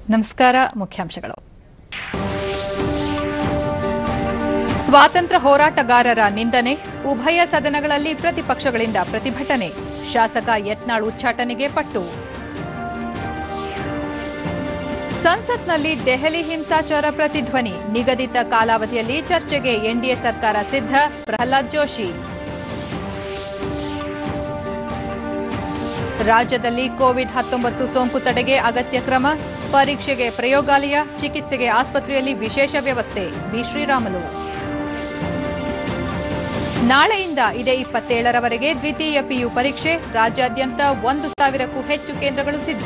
ನಮಸ್ಕಾರ ಮುಖ್ಯಾಂಶಗಳು ಸ್ವಾತಂತ್ರ್ಯ ಹೋರಾಟಗಾರರ ನಿಂದನೆ ಉಭಯ ಸದನಗಳಲ್ಲಿ ಪ್ರತಿಪಕ್ಷಗಳಿಂದ ಪ್ರತಿಭಟನೆ ಶಾಸಕ ಯತ್ನಾಳ್ ಉಚ್ಚಾಟನೆಗೆ ಪಟ್ಟು ಸಂಸತ್ನಲ್ಲಿ ದೆಹಲಿ ಹಿಂಸಾಚಾರ ಪ್ರತಿಧ್ವನಿ ನಿಗದಿತ ಕಾಲಾವಧಿಯಲ್ಲಿ ಚರ್ಚೆಗೆ ಎನ್ಡಿಎ ಸರ್ಕಾರ ಸಿದ್ಧ ಪ್ರಹ್ಲಾದ್ ಜೋಶಿ ರಾಜ್ಯದಲ್ಲಿ ಕೋವಿಡ್ ಹತ್ತೊಂಬತ್ತು ಸೋಂಕು ತಡೆಗೆ ಅಗತ್ಯ ಕ್ರಮ ಪರೀಕ್ಷೆಗೆ ಪ್ರಯೋಗಾಲಯ ಚಿಕಿತ್ಸೆಗೆ ಆಸ್ಪತ್ರೆಯಲ್ಲಿ ವಿಶೇಷ ವ್ಯವಸ್ಥೆ ಬಿ ಶ್ರೀರಾಮುಲು ನಾಳೆಯಿಂದ ಇದೇ ಇಪ್ಪತ್ತೇಳರವರೆಗೆ ದ್ವಿತೀಯ ಪಿಯು ಪರೀಕ್ಷೆ ರಾಜ್ಯಾದ್ಯಂತ ಒಂದು ಸಾವಿರಕ್ಕೂ ಹೆಚ್ಚು ಕೇಂದ್ರಗಳು ಸಿದ್ಧ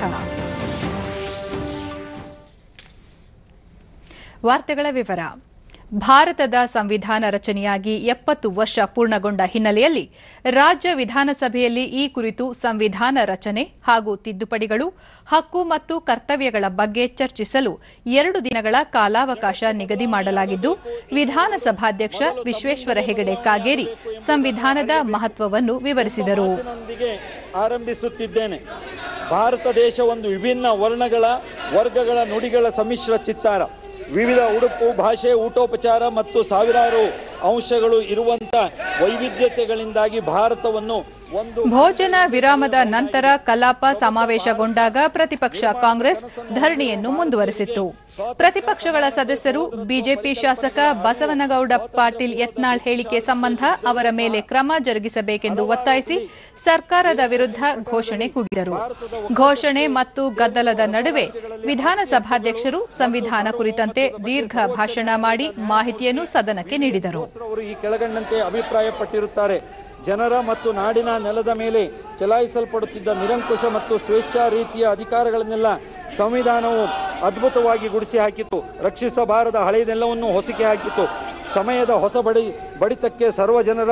ವಾರ್ತೆಗಳ ವಿವರ ಭಾರತದ ಸಂವಿಧಾನ ರಚನೆಯಾಗಿ ಎಪ್ಪತ್ತು ವರ್ಷ ಪೂರ್ಣಗೊಂಡ ಹಿನ್ನೆಲೆಯಲ್ಲಿ ರಾಜ್ಯ ವಿಧಾನಸಭೆಯಲ್ಲಿ ಈ ಕುರಿತು ಸಂವಿಧಾನ ರಚನೆ ಹಾಗೂ ತಿದ್ದುಪಡಿಗಳು ಹಕ್ಕು ಮತ್ತು ಕರ್ತವ್ಯಗಳ ಬಗ್ಗೆ ಚರ್ಚಿಸಲು ಎರಡು ದಿನಗಳ ಕಾಲಾವಕಾಶ ನಿಗದಿ ಮಾಡಲಾಗಿದ್ದು ವಿಧಾನಸಭಾಧ್ಯಕ್ಷ ವಿಶ್ವೇಶ್ವರ ಹೆಗಡೆ ಕಾಗೇರಿ ಸಂವಿಧಾನದ ಮಹತ್ವವನ್ನು ವಿವರಿಸಿದರು ಮಾತಿನೊಂದಿಗೆ ಆರಂಭಿಸುತ್ತಿದ್ದೇನೆ ಭಾರತ ದೇಶ ಒಂದು ವಿಭಿನ್ನ ವರ್ಣಗಳ ವರ್ಗಗಳ ನುಡಿಗಳ ಸಮ್ಮಿಶ್ರ ಚಿತ್ತಾರ ವಿವಿಧ ಉಡುಪು ಭಾಷೆ ಊಟೋಪಚಾರ ಮತ್ತು ಸಾವಿರಾರು ಅಂಶಗಳು ಇರುವಂತ ವೈವಿಧ್ಯತೆಗಳಿಂದಾಗಿ ಭಾರತವನ್ನು ಒಂದು ಭೋಜನ ವಿರಾಮದ ನಂತರ ಕಲಾಪ ಸಮಾವೇಶಗೊಂಡಾಗ ಪ್ರತಿಪಕ್ಷ ಕಾಂಗ್ರೆಸ್ ಧರಣಿಯನ್ನು ಮುಂದುವರೆಸಿತ್ತು ಪ್ರತಿಪಕ್ಷಗಳ ಸದಸ್ಯರು ಬಿಜೆಪಿ ಶಾಸಕ ಬಸವನಗೌಡ ಪಾಟೀಲ್ ಯತ್ನಾಳ್ ಹೇಳಿಕೆ ಸಂಬಂಧ ಅವರ ಮೇಲೆ ಕ್ರಮ ಜರುಗಿಸಬೇಕೆಂದು ಒತ್ತಾಯಿಸಿ ಸರ್ಕಾರದ ವಿರುದ್ಧ ಘೋಷಣೆ ಕೂಗಿದರು ಘೋಷಣೆ ಮತ್ತು ಗದ್ದಲದ ನಡುವೆ ವಿಧಾನಸಭಾಧ್ಯಕ್ಷರು ಸಂವಿಧಾನ ಕುರಿತಂತೆ ದೀರ್ಘ ಭಾಷಣ ಮಾಡಿ ಮಾಹಿತಿಯನ್ನು ಸದನಕ್ಕೆ ನೀಡಿದರು ಅವರು ಈ ಕೆಳಗಂಡಂತೆ ಅಭಿಪ್ರಾಯಪಟ್ಟಿರುತ್ತಾರೆ ಜನರ ಮತ್ತು ನಾಡಿನ ನೆಲದ ಮೇಲೆ ಚಲಾಯಿಸಲ್ಪಡುತ್ತಿದ್ದ ನಿರಂಕುಶ ಮತ್ತು ಸ್ವೇಚ್ಛಾ ರೀತಿಯ ಅಧಿಕಾರಗಳನ್ನೆಲ್ಲ ಸಂವಿಧಾನವು ಅದ್ಭುತವಾಗಿ ಗುಡಿಸಿ ಹಾಕಿತು ರಕ್ಷಿಸಬಾರದ ಹಳೆಯದೆಲ್ಲವನ್ನೂ ಹೊಸಿಕೆ ಹಾಕಿತು ಸಮಯದ ಹೊಸ ಬಡಿ ಬಡಿತಕ್ಕೆ ಸರ್ವ ಜನರ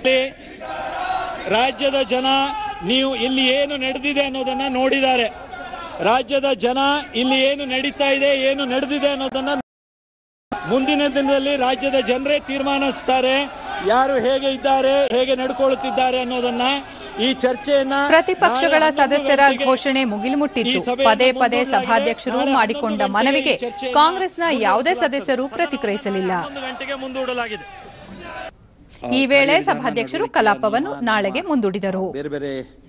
ರಾಜ್ಯದ ಜನ ನೀವು ಇಲ್ಲಿ ಏನು ನಡೆದಿದೆ ಅನ್ನೋದನ್ನ ನೋಡಿದ್ದಾರೆ ರಾಜ್ಯದ ಜನ ಇಲ್ಲಿ ಏನು ನಡೀತಾ ಇದೆ ಏನು ನಡೆದಿದೆ ಅನ್ನೋದನ್ನ ಮುಂದಿನ ದಿನದಲ್ಲಿ ರಾಜ್ಯದ ಜನರೇ ತೀರ್ಮಾನಿಸ್ತಾರೆ ಯಾರು ಹೇಗೆ ಇದ್ದಾರೆ ಹೇಗೆ ನಡ್ಕೊಳ್ಳುತ್ತಿದ್ದಾರೆ ಅನ್ನೋದನ್ನ ಈ ಚರ್ಚೆಯನ್ನ ಪ್ರತಿಪಕ್ಷಗಳ ನಾಳೆ ಸದಸ್ಯರ ಹನ್ನೊಂದು ಘೋಷಣೆ ಮುಗಿಲು ಮುಟ್ಟಿತ್ತು ಈ ಸಭೆಯನ್ನು ಪದೇ ಪದೇ ಮುಂದೂಡಲಾಗಿದೆ. ಸಭಾಧ್ಯಕ್ಷರು ನಾಳೆ ಮಾಡಿಕೊಂಡ ಹನ್ನೊಂದು ಮನವಿಗೆ ಗಂಟೆಗೆ ಚರ್ಚೆಯನ್ನ ಕಾಂಗ್ರೆಸ್ನ ಯಾವುದೇ ಮುಂದುವರಿಸಲಾಗ್ತದೆ. ಸದಸ್ಯರು ಪ್ರತಿಕ್ರಿಯಿಸಲಿಲ್ಲ ಹನ್ನೊಂದು ಗಂಟೆಗೆ ಮುಂದೂಡಲಾಗಿದೆ ಈ ವೇಳೆ ಸಭಾಧ್ಯಕ್ಷರು ಕಲಾಪವನ್ನು ನಾಳೆಗೆ ಮುಂದೂಡಿದರು ಬೇರೆ ಬೇರೆ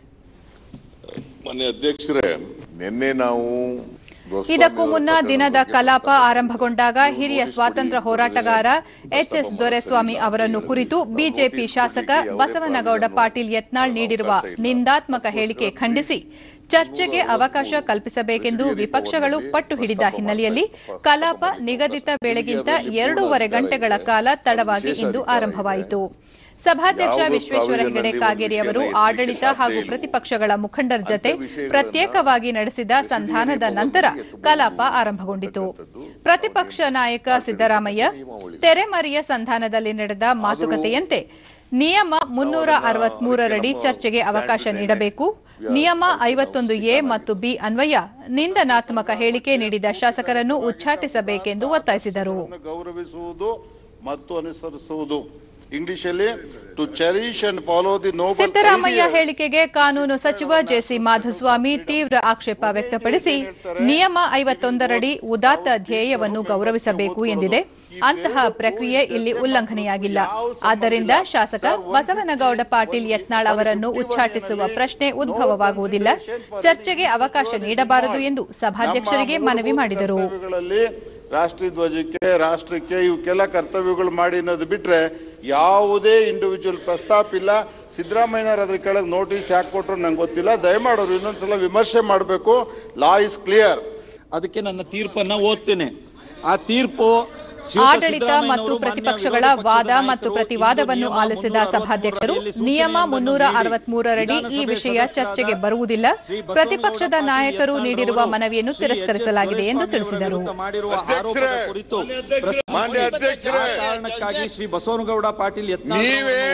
ಮಾನ್ಯ ಅಧ್ಯಕ್ಷರೇ ನಿನ್ನೆ ನಾವು ಗೋಸ್ವಾಮಿ ಇದಕ್ಕೂ ಅವರ ಮುನ್ನ ಪ್ರಕರಣದ ದಿನದ ಬಗ್ಗೆ ಕಲಾಪ ಮಾತಾಡಿದ್ವಿ. ಆರಂಭಗೊಂಡಾಗ ಹಿರಿಯ ಸ್ವಾತಂತ್ರ್ಯ ಹೋರಾಟಗಾರ ಎಚ್ ಎಸ್ ದೊರೆಸ್ವಾಮಿ ಅವರನ್ನು ಕುರಿತು ಬಿಜೆಪಿ ಶಾಸಕ ಬಸವನಗೌಡ ಪಾಟೀಲ್ ಯತ್ನಾಳ್ ನೀಡಿರುವ ನಿಂದಾತ್ಮಕ ಹೇಳಿಕೆ ಖಂಡಿಸಿ ಚರ್ಚೆಗೆ ಅವಕಾಶ ಕಲ್ಪಿಸಬೇಕೆಂದು ವಿಪಕ್ಷಗಳು ಪಟ್ಟು ಹಿಡಿದ ಹಿನ್ನೆಲೆಯಲ್ಲಿ ಕಲಾಪ ನಿಗದಿತ ವೇಳೆಗಿಂತ ಎರಡೂವರೆ ಗಂಟೆಗಳ ಕಾಲ ತಡವಾಗಿ ಇಂದು ಆರಂಭವಾಯಿತು ಸಭಾಧ್ಯಕ್ಷ ವಿಶ್ವೇಶ್ವರ ಹೆಗಡೆ ಕಾಗೇರಿ ಅವರು ಆಡಳಿತ ಹಾಗೂ ಪ್ರತಿಪಕ್ಷಗಳ ಮುಖಂಡರ ಜತೆ ಪ್ರತ್ಯೇಕವಾಗಿ ನಡೆಸಿದ ಸಂಧಾನದ ನಂತರ ಕಲಾಪ ಆರಂಭಗೊಂಡಿತು ಪ್ರತಿಪಕ್ಷ ನಾಯಕ ಸಿದ್ದರಾಮಯ್ಯ ತೆರೆಮರೆಯ ಸಂಧಾನದಲ್ಲಿ ನಡೆದ ಮಾತುಕತೆಯಂತೆ ನಿಯಮ ಮುನ್ನೂರ ಅರವತ್ಮೂರರಡಿ ಚರ್ಚೆಗೆ ಅವಕಾಶ ನೀಡಬೇಕು ನಿಯಮ ಐವತ್ತೊಂದು ಎ ಮತ್ತು ಬಿ ಅನ್ವಯ ನಿಂದನಾತ್ಮಕ ಹೇಳಿಕೆ ನೀಡಿದ ಶಾಸಕರನ್ನು ಉಚ್ಚಾಟಿಸಬೇಕೆಂದು ಒತ್ತಾಯಿಸಿದರು ಗೌರವಿಸುವುದು ಮತ್ತು ಅನುಸರಿಸುವುದು ಇಂಗ್ಲಿಷ್ ಅಲ್ಲಿ to cherish and follow the noble Siddaramaiah ಹೇಳಿಕೆಗೆ ಕಾನೂನು ಸಚಿವ ಜೆಸಿ ಮಾಧುಸ್ವಾಮಿ ತೀವ್ರ ಆಕ್ಷೇಪ ವ್ಯಕ್ತಪಡಿಸಿ ನಿಯಮ ಐವತ್ತೊಂದರಡಿ ಉದಾತ್ತ ಧ್ಯೇಯವನ್ನು ಗೌರವಿಸಬೇಕು ಎಂದಿದೆ ಅಂತಹ ಪ್ರಕ್ರಿಯೆ ಇಲ್ಲಿ ಉಲ್ಲಂಘನೆಯಾಗಿಲ್ಲ ಆದ್ದರಿಂದ ಶಾಸಕ ಬಸವನಗೌಡ ಪಾಟೀಲ್ ಯತ್ನಾಳ್ ಅವರನ್ನು ಉಚ್ಚಾಟಿಸುವ ಪ್ರಶ್ನೆ ಉದ್ಭವವಾಗುವುದಿಲ್ಲ ಚರ್ಚೆಗೆ ಅವಕಾಶ ನೀಡಬಾರದು ಎಂದು ಸಭಾಧ್ಯಕ್ಷರಿಗೆ ಮನವಿ ಮಾಡಿದರು ಕರ್ತವ್ಯಗಳಲ್ಲಿ ರಾಷ್ಟ್ರೀಯ ಧ್ವಜಕ್ಕೆ ರಾಷ್ಟ್ರಕ್ಕೆ ಇವಕ್ಕೆಲ್ಲ ಕರ್ತವ್ಯಗಳು ಮಾಡಿ ಅನ್ನೋದು ಬಿಟ್ರೆ ಯಾವುದೇ ಇಂಡಿವಿಜುವಲ್ ಪ್ರಸ್ತಾಪ ಇಲ್ಲ ಸಿದ್ದರಾಮಯ್ಯನವ್ರು ಅದ್ರ ಕೆಳಗೆ ನೋಟಿಸ್ ಯಾಕೆ ಕೊಟ್ಟರು ನಂಗೆ ಗೊತ್ತಿಲ್ಲ ದಯಮಾಡೋರು ಇನ್ನೊಂದ್ಸಲ ವಿಮರ್ಶೆ ಮಾಡಬೇಕು ಲಾ ಇಸ್ ಕ್ಲಿಯರ್ ಅದಕ್ಕೆ ನನ್ನ ತೀರ್ಪನ್ನ ಓದ್ತೇನೆ ಆ ತೀರ್ಪು ಶ್ರೀಯುತ ಆಡಳಿತ ಸಿದ್ದರಾಮಯ್ಯನವರು ಮತ್ತು ಮಾನ್ಯ ಪ್ರತಿಪಕ್ಷಗಳ ವಿರೋಧ ಪಕ್ಷದ ವಾದ ನಾಯಕರು ಮತ್ತು ಇಂದು ಪ್ರತಿವಾದವನ್ನು ನಿಯಮ ಆಲಿಸಿದ 363 ಸಭಾಧ್ಯಕ್ಷರು ರಲ್ಲಿ ನಿಯಮ ಸೂಚನೆಯೊಂದನ್ನು ಮುನ್ನೂರ ನೀಡಿ ಅರವತ್ಮೂರರಡಿ ಈ ವಿಧಾನಸಭೆ ವಿಷಯ ಸದಸ್ಯರಾದ ಚರ್ಚೆಗೆ ಬರುವುದಿಲ್ಲ ಶ್ರೀ ಬಸವನಗೌಡ ಪ್ರತಿಪಕ್ಷದ ಪಾಟೀಲ್ ನಾಯಕರು ಯತ್ನಾಳ್ ನೀಡಿರುವ ರವರು ಮನವಿಯನ್ನು ಶ್ರೀ ಎಚ್ ಎಸ್ ತಿರಸ್ಕರಿಸಲಾಗಿದೆ ಎಂದು ದೊರೆಸ್ವಾಮಿ ಅವರ ತಿಳಿಸಿದರು ವಿರುದ್ಧ ಮಾಡಿರುವ ಅಧ್ಯಕ್ಷರೇ, ಆರೋಪದ ಕುರಿತು ಮಾನ್ಯ ಪ್ರಶ್ನೆ ಅಧ್ಯಕ್ಷರೇ, ಆ ಕಾರಣಕ್ಕಾಗಿ ಶ್ರೀ ಬಸವನಗೌಡ ಪಾಟೀಲ್ ಯತ್ನಾಳ್ ನೀವೇ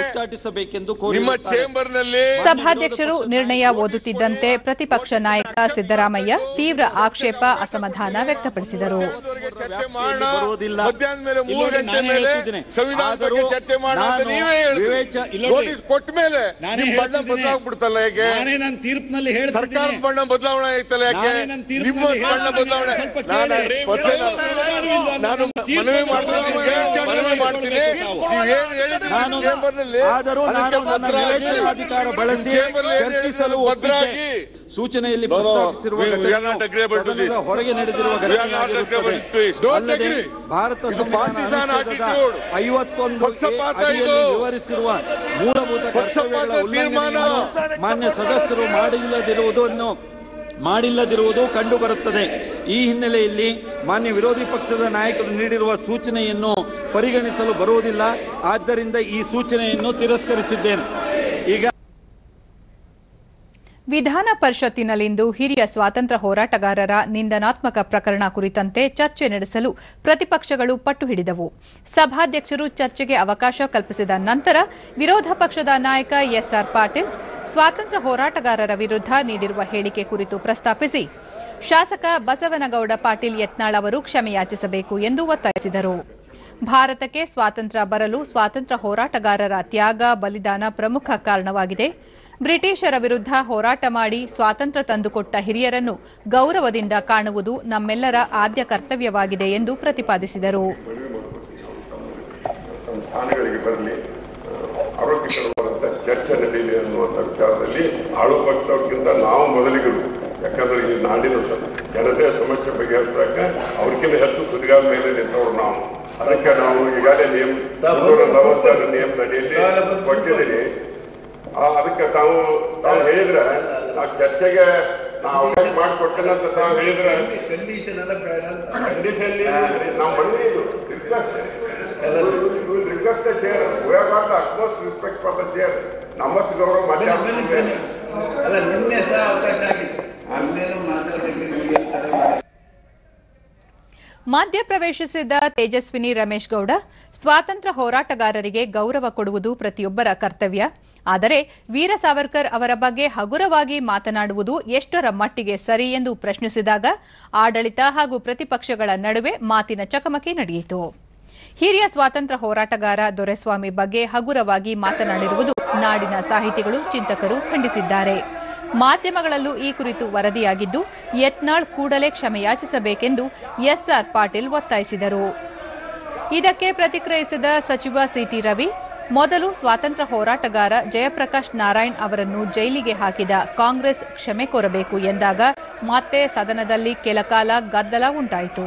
ಉಚ್ಚಾಟಿಸಬೇಕೆಂದು ನಿಮ್ಮ ಕೋರಿರುತ್ತಾರೆ. ಚೇಂಬರ್ ನಲ್ಲಿ ಸಭಾಧ್ಯಕ್ಷರು ನಿರ್ಣಯ ಓದುತ್ತಿದ್ದಂತೆ ಪ್ರತಿಪಕ್ಷ ನಾಯಕ ಸಿದ್ದರಾಮಯ್ಯ ತೀವ್ರ ಆಕ್ಷೇಪ ಅಸಮಾಧಾನ ವ್ಯಕ್ತಪಡಿಸಿದರು ಚರ್ಚೆ ಮಾಡೋಣ ಬರುವುದಿಲ್ಲ. ಮಧ್ಯಾಹ್ನ ಮೇಲೆ ಮೂರು ಇಲ್ಲೊಂದು ಗಂಟೆ ನಾನು ಮೇಲೆ ಹೇಳ್ತಿದ್ದೀನಿ. ಸಂವಿಧಾನ ಬಗ್ಗೆ ಆದರೂ ಚರ್ಚೆ ಮಾಡೋಣ ಅಂತ ನಾನು ನೀವೇ ಹೇಳಿದ್ರಿ. ವಿವೇಚ- ಇಲ್ಲೊಂದು- ನೋಟಿಸ್ ಕೊಟ್ಟ ಮೇಲೆ ನಾನೇ ನಿಮ್ ಬಣ್ಣ ಹೇಳ್ತಿದ್ದೀನಿ. ಬದಲಾಗ್ಬಿಡ್ತಲ್ಲ ಹೇಗೆ ನಾನೇ ನನ್ನ ತೀರ್ಪಿನಲ್ಲಿ ಸರ್ಕಾರದ ಹೇಳ್ತಿದ್ದೀನಿ ಬಣ್ಣ ಬದಲಾವಣೆ ಆಯ್ತಲ್ಲ ಯಾಕೆ ನಾನೇ ನನ್ನ ತೀರ್ಪಿನಲ್ಲಿ ನಿಮ್ಮ ಬಣ್ಣ ಹೇಳ್ತಿದ್ದೀನಿ. ಬದಲಾವಣೆ ಸ್ವಲ್ಪ ನಾನು ಕೇಳಿ. ಮತ್ತೆ ನಾನು- ನಾನು ನಾನು ಮನವಿ ಮಾಡ್ತೀನಿ ನಿಮ್ಗೆ, ಮನವಿ ಮಾಡ್ತೀನಿ ನೀವೇನು ಹೇಳಿದ್ರಿ ನಾನು ಚೇಂಬರ್ನಲ್ಲಿ ಆದರೂ ನಾನು ನನ್ನ ವಿವೇಚನಾಧಿಕಾರ ಬಳಸಿ ಚರ್ಚಿಸಲು ಒಪ್ಪಿದ್ದೆ ಸೂಚನೆಯಲ್ಲಿ No, no, ಪ್ರಸ್ತಾಪಿಸಿರುವ we- we are ಘಟನೆಯು not agreeable to ಸದನದ this. ಹೊರಗೆ ನಡೆದಿರುವ We are not agreeable to this. ಘಟನೆಯಾಗಿರುತ್ತದೆ Don't ಅಲ್ಲದೆ agree. ಭಾರತ ಇದು ಸಂವಿಧಾನ partisan ಅನುಚ್ಛೇದದ attitude. ಐವತ್ತೊಂದು ಪಕ್ಷಪಾತ ಅಡಿಯಲ್ಲಿ ಇದು. ವಿವರಿಸಿರುವ ಮೂಲಭೂತ ಪಕ್ಷಪಾತ ಕರ್ತವ್ಯಗಳ ಉಲ್ಲಂಘನೆಯನ್ನು ತೀರ್ಮಾನ. ಮಾನ್ಯ ಸದಸ್ಯರು ಮಾಡಿಲ್ಲದಿರುವುದನ್ನು ಮಾಡಿಲ್ಲದಿರುವುದು ಕಂಡುಬರುತ್ತದೆ ಈ ಹಿನ್ನೆಲೆಯಲ್ಲಿ ಮಾನ್ಯ ವಿರೋಧಿ ಪಕ್ಷದ ನಾಯಕರು ನೀಡಿರುವ ಸೂಚನೆಯನ್ನು ಪರಿಗಣಿಸಲು ಬರುವುದಿಲ್ಲ ಆದ್ದರಿಂದ ಈ ಸೂಚನೆಯನ್ನು ತಿರಸ್ಕರಿಸಿದ್ದೇನೆ ಈಗ ವಿಧಾನ ಪರಿಷತ್ತಿನಲ್ಲಿಂದು ಹಿರಿಯ ಸ್ವಾತಂತ್ರ್ಯ ಹೋರಾಟಗಾರರ ನಿಂದನಾತ್ಮಕ ಪ್ರಕರಣ ಕುರಿತಂತೆ ಚರ್ಚೆ ನಡೆಸಲು ಪ್ರತಿಪಕ್ಷಗಳು ಪಟ್ಟು ಹಿಡಿದವು ಸಭಾಧ್ಯಕ್ಷರು ಚರ್ಚೆಗೆ ಅವಕಾಶ ಕಲ್ಪಿಸಿದ ನಂತರ ವಿರೋಧ ಪಕ್ಷದ ನಾಯಕ ಎಸ್ಆರ್ ಪಾಟೀಲ್ ಸ್ವಾತಂತ್ರ್ಯ ಹೋರಾಟಗಾರರ ವಿರುದ್ಧ ನೀಡಿರುವ ಹೇಳಿಕೆ ಕುರಿತು ಪ್ರಸ್ತಾಪಿಸಿ ಶಾಸಕ ಬಸವನಗೌಡ ಪಾಟೀಲ್ ಯತ್ನಾಳ್ ಅವರು ಕ್ಷಮೆಯಾಚಿಸಬೇಕು ಎಂದು ಒತ್ತಾಯಿಸಿದರು ಭಾರತಕ್ಕೆ ಸ್ವಾತಂತ್ರ್ಯ ಬರಲು ಸ್ವಾತಂತ್ರ್ಯ ಹೋರಾಟಗಾರರ ತ್ಯಾಗ ಬಲಿದಾನ ಪ್ರಮುಖ ಕಾರಣವಾಗಿದೆ ಬ್ರಿಟಿಷರ ವಿರುದ್ಧ ಹೋರಾಟ ಮಾಡಿ ಸ್ವಾತಂತ್ರ್ಯ ತಂದುಕೊಟ್ಟ ಹಿರಿಯರನ್ನು ಗೌರವದಿಂದ ಕಾಣುವುದು ನಮ್ಮೆಲ್ಲರ ಆದ್ಯ ಕರ್ತವ್ಯವಾಗಿದೆ ಎಂದು ಪ್ರತಿಪಾದಿಸಿದರು ನಮ್ಮ ಸ್ಥಾನಗಳಿಗೆ ಬರಲಿ ಆರೋಗ್ಯಕರವಾದಂಥ ಚರ್ಚೆ ನಡೀಲಿ ಅನ್ನುವಂಥ ವಿಚಾರದಲ್ಲಿ ಆಳು ಪಕ್ಷಕ್ಕಿಂತ ನಾವು ಮೊದಲಿಗರು ಯಾಕಂದ್ರೆ ಈ ನಾಡಿನ ಸ- ಜನತೆಯ ಸಮಸ್ಯೆ ಬಗೆಹರಿಸಕ್ಕೆ ಅವ್ರಿಗಿಂತ ಹೆಚ್ಚು ಸುದ್ದಿಗಾರ ಮೇಲೆ ನಿಂತವ್ರು ನಾವು ಅದಕ್ಕೆ ನಾವು ಈಗಾಗಲೇ ನಿಯಮ ಮುನ್ನೂರ ನಲವತ್ತಾರು ನಿಯಮ ನಡಿಯಲ್ಲಿ ಕೊಟ್ಟಿದ್ದೀವಿ ಆ, ಅದಕ್ಕೆ ತಾವು ತಾವು ಹೇಳಿದ್ರೆ ನಾವು ಚರ್ಚೆಗೆ ನಾವು ಅವಕಾಶ ಮಾಡಿಕೊಟ್ಟೇನೆ ಅಂತ ತಾವು ಹೇಳಿದ್ರೆ ಕಂಡೀಷನ್ ನಾವು ಮನವಿ ಇದು request request chair we have got the utmost respect for the chair ನಮ್ಮಷ್ಟು ಗೌರವ ಮಾತಾಡ್ತಿದ್ದೆ ಅಲ್ಲ ನಿನ್ನೆ ಸಹ ಅವಕಾಶ ಆಗಿತ್ತು ನಿನ್ನೆನೂ ಮಾತಾಡೋದಕ್ಕೆ ನಿಮಗೆ ತಡೆ ಮಾಡಿ ಮಧ್ಯ ಪ್ರವೇಶಿಸಿದ ತೇಜಸ್ವಿನಿ ರಮೇಶ್ ಗೌಡ ಸ್ವಾತಂತ್ರ್ಯ ಹೋರಾಟಗಾರರಿಗೆ ಗೌರವ ಕೊಡುವುದು ಪ್ರತಿಯೊಬ್ಬರ ಕರ್ತವ್ಯ ಆದರೆ ವೀರ ಸಾವರ್ಕರ್ ಅವರ ಬಗ್ಗೆ ಹಗುರವಾಗಿ ಮಾತನಾಡುವುದು ಎಷ್ಟರ ಮಟ್ಟಿಗೆ ಸರಿ ಎಂದು ಪ್ರಶ್ನಿಸಿದಾಗ ಆಡಳಿತ ಹಾಗೂ ಪ್ರತಿಪಕ್ಷಗಳ ನಡುವೆ ಮಾತಿನ ಚಕಮಕಿ ನಡೆಯಿತು ಹಿರಿಯ ಸ್ವಾತಂತ್ರ್ಯ ಹೋರಾಟಗಾರ ದೊರೆಸ್ವಾಮಿ ಬಗ್ಗೆ ಹಗುರವಾಗಿ ಮಾತನಾಡಿರುವುದು ನಾಡಿನ ಸಾಹಿತಿಗಳು ಚಿಂತಕರು ಖಂಡಿಸಿದ್ದಾರೆ ಮಾಧ್ಯಮಗಳಲ್ಲೂ ಈ ಕುರಿತು ವರದಿಯಾಗಿದ್ದು ಯತ್ನಾಳ್ ಕೂಡಲೇ ಕ್ಷಮೆಯಾಚಿಸಬೇಕೆಂದು ಎಸ್ಆರ್ ಪಾಟೀಲ್ ಒತ್ತಾಯಿಸಿದರು ಇದಕ್ಕೆ ಪ್ರತಿಕ್ರಿಯಿಸಿದ ಸಚಿವ ಸಿಟಿ ರವಿ ಮೊದಲು ಸ್ವಾತಂತ್ರ್ಯ ಹೋರಾಟಗಾರ ಜಯಪ್ರಕಾಶ್ ನಾರಾಯಣ್ ಅವರನ್ನು ಜೈಲಿಗೆ ಹಾಕಿದ ಕಾಂಗ್ರೆಸ್ ಕ್ಷಮೆ ಕೋರಬೇಕು ಎಂದಾಗ ಮತ್ತೆ ಸದನದಲ್ಲಿ ಕೆಲಕಾಲ ಗದ್ದಲ ಉಂಟಾಯಿತು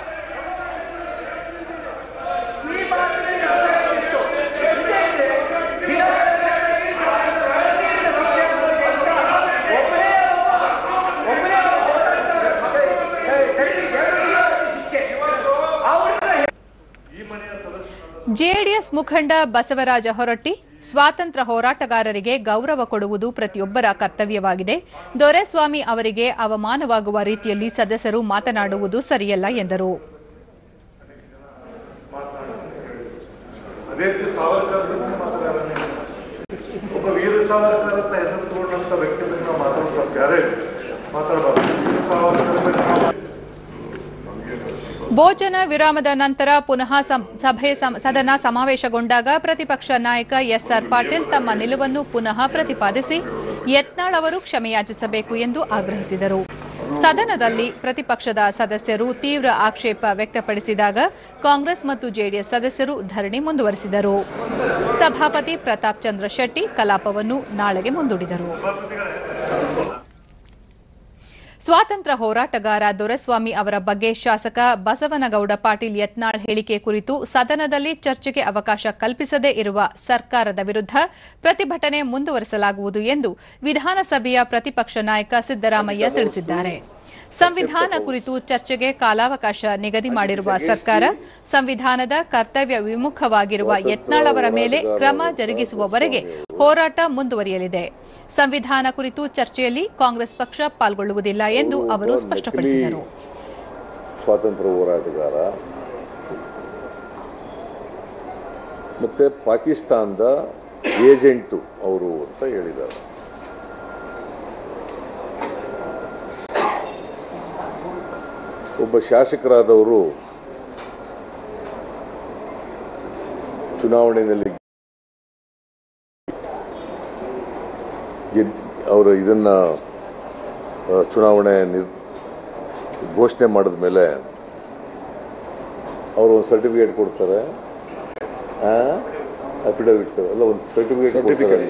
ಜೆಡಿಎಸ್ ಮುಖಂಡ ಬಸವರಾಜ ಹೊರಟ್ಟಿ ಸ್ವಾತಂತ್ರ್ಯ ಹೋರಾಟಗಾರರಿಗೆ ಗೌರವ ಕೊಡುವುದು ಪ್ರತಿಯೊಬ್ಬರ ಕರ್ತವ್ಯವಾಗಿದೆ ದೊರೆಸ್ವಾಮಿ ಅವರಿಗೆ ಅವಮಾನವಾಗುವ ರೀತಿಯಲ್ಲಿ ಸದಸ್ಯರು ಮಾತನಾಡುವುದು ಸರಿಯಲ್ಲ ಎಂದರು ಅದೇ ರೀತಿ ಸಾವರ್ಕರ್ ಒಬ್ಬ ವೀರ ಸಾವರ್ಕರ್ ಅಂತ ಹೆಸರು ತಗೊಂಡಂತ ವ್ಯಕ್ತಿ ಬಗ್ಗೆ ನಾವು ಮಾತಾಡ್ಬೇಕು ಯಾರೇ ಮಾತಾಡಬಾರ್ದು ವೀರ ಸಾವರ್ಕರ್ ಬಗ್ಗೆ ನಾವು ಭೋಜನ ವಿರಾಮದ ನಂತರ ಪುನಃ ಸಂ- ಸಭೆ ಸಂ- ಸದನ ಸಮಾವೇಶಗೊಂಡಾಗ ಪ್ರತಿಪಕ್ಷ ನಾಯಕ ಎಸ್ಆರ್ ಪಾಟೀಲ್ ತಮ್ಮ ನಿಲುವನ್ನು ಪುನಃ ಪ್ರತಿಪಾದಿಸಿ ಯತ್ನಾಳ್ ಅವರು ಕ್ಷಮೆಯಾಚಿಸಬೇಕು ಎಂದು ಆಗ್ರಹಿಸಿದರು ಸದನದಲ್ಲಿ ಪ್ರತಿಪಕ್ಷದ ಸದಸ್ಯರು ತೀವ್ರ ಆಕ್ಷೇಪ ವ್ಯಕ್ತಪಡಿಸಿದಾಗ ಕಾಂಗ್ರೆಸ್ ಮತ್ತು ಜೆಡಿಎಸ್ ಸದಸ್ಯರು ಧರಣಿ ಮುಂದುವರೆಸಿದರು ಸಭಾಪತಿ ಪ್ರತಾಪ್ ಚಂದ್ರ ಶೆಟ್ಟಿ ಕಲಾಪವನ್ನು ನಾಳೆಗೆ ಮುಂದೂಡಿದರು ಸ್ವಾತಂತ್ರ್ಯ ಹೋರಾಟಗಾರ ದೊರೆಸ್ವಾಮಿ ಅವರ ಬಗ್ಗೆ ಶಾಸಕ ಬಸವನಗೌಡ ಪಾಟೀಲ್ ಯತ್ನಾಳ್ ಹೇಳಿಕೆ ಕುರಿತು ಸದನದಲ್ಲಿ ಚರ್ಚೆಗೆ ಅವಕಾಶ ಕಲ್ಪಿಸದೇ ಇರುವ ಸರ್ಕಾರದ ವಿರುದ್ಧ ಪ್ರತಿಭಟನೆ ಮುಂದುವರೆಸಲಾಗುವುದು ಎಂದು ವಿಧಾನಸಭೆಯ ಪ್ರತಿಪಕ್ಷ ನಾಯಕ ಸಿದ್ದರಾಮಯ್ಯ ತಿಳಿಸಿದ್ದಾರೆ ಸಂವಿಧಾನ ಕುರಿತು ಚರ್ಚೆಗೆ ಕಾಲಾವಕಾಶ ನಿಗದಿ ಮಾಡಿರುವ ಸರ್ಕಾರ ಸಂವಿಧಾನದ ಕರ್ತವ್ಯ ವಿಮುಖವಾಗಿರುವ ಯತ್ನಾಳ್ ಅವರ ಮೇಲೆ ಕ್ರಮ ಜರುಗಿಸುವವರೆಗೆ ಹೋರಾಟ ಮುಂದುವರಿಯಲಿದೆ ಸಂವಿಧಾನ ಕುರಿತು ಚರ್ಚೆಯಲ್ಲಿ ಕಾಂಗ್ರೆಸ್ ಪಕ್ಷ ಪಾಲ್ಗೊಳ್ಳುವುದಿಲ್ಲ ಎಂದು ಅವರು ಸ್ಪಷ್ಟಪಡಿಸಿದರು ಸ್ವಾತಂತ್ರ್ಯ ಹೋರಾಟಗಾರ ಮತ್ತೆ ಪಾಕಿಸ್ತಾನದ ಏಜೆಂಟು ಅವರು ಅಂತ ಹೇಳಿದ್ದಾರೆ ಒಬ್ಬ ಶಾಸಕರಾದವರು ಚುನಾವಣೆಯಲ್ಲಿ ಗೆದ್- ಅವರು ಇದನ್ನ ಆ, ಚುನಾವಣೆ ನಿರ್ ಘೋಷಣೆ ಮಾಡಿದ ಮೇಲೆ ಅವರು ಒಂದು ಸರ್ಟಿಫಿಕೇಟ್ ಕೊಡ್ತಾರೆ ಅಫಿಡವಿಟ್ ಅಲ್ಲ ಒಂದು ಸರ್ಟಿಫಿಕೇಟ್ ಕೊಡ್ತಾರೆ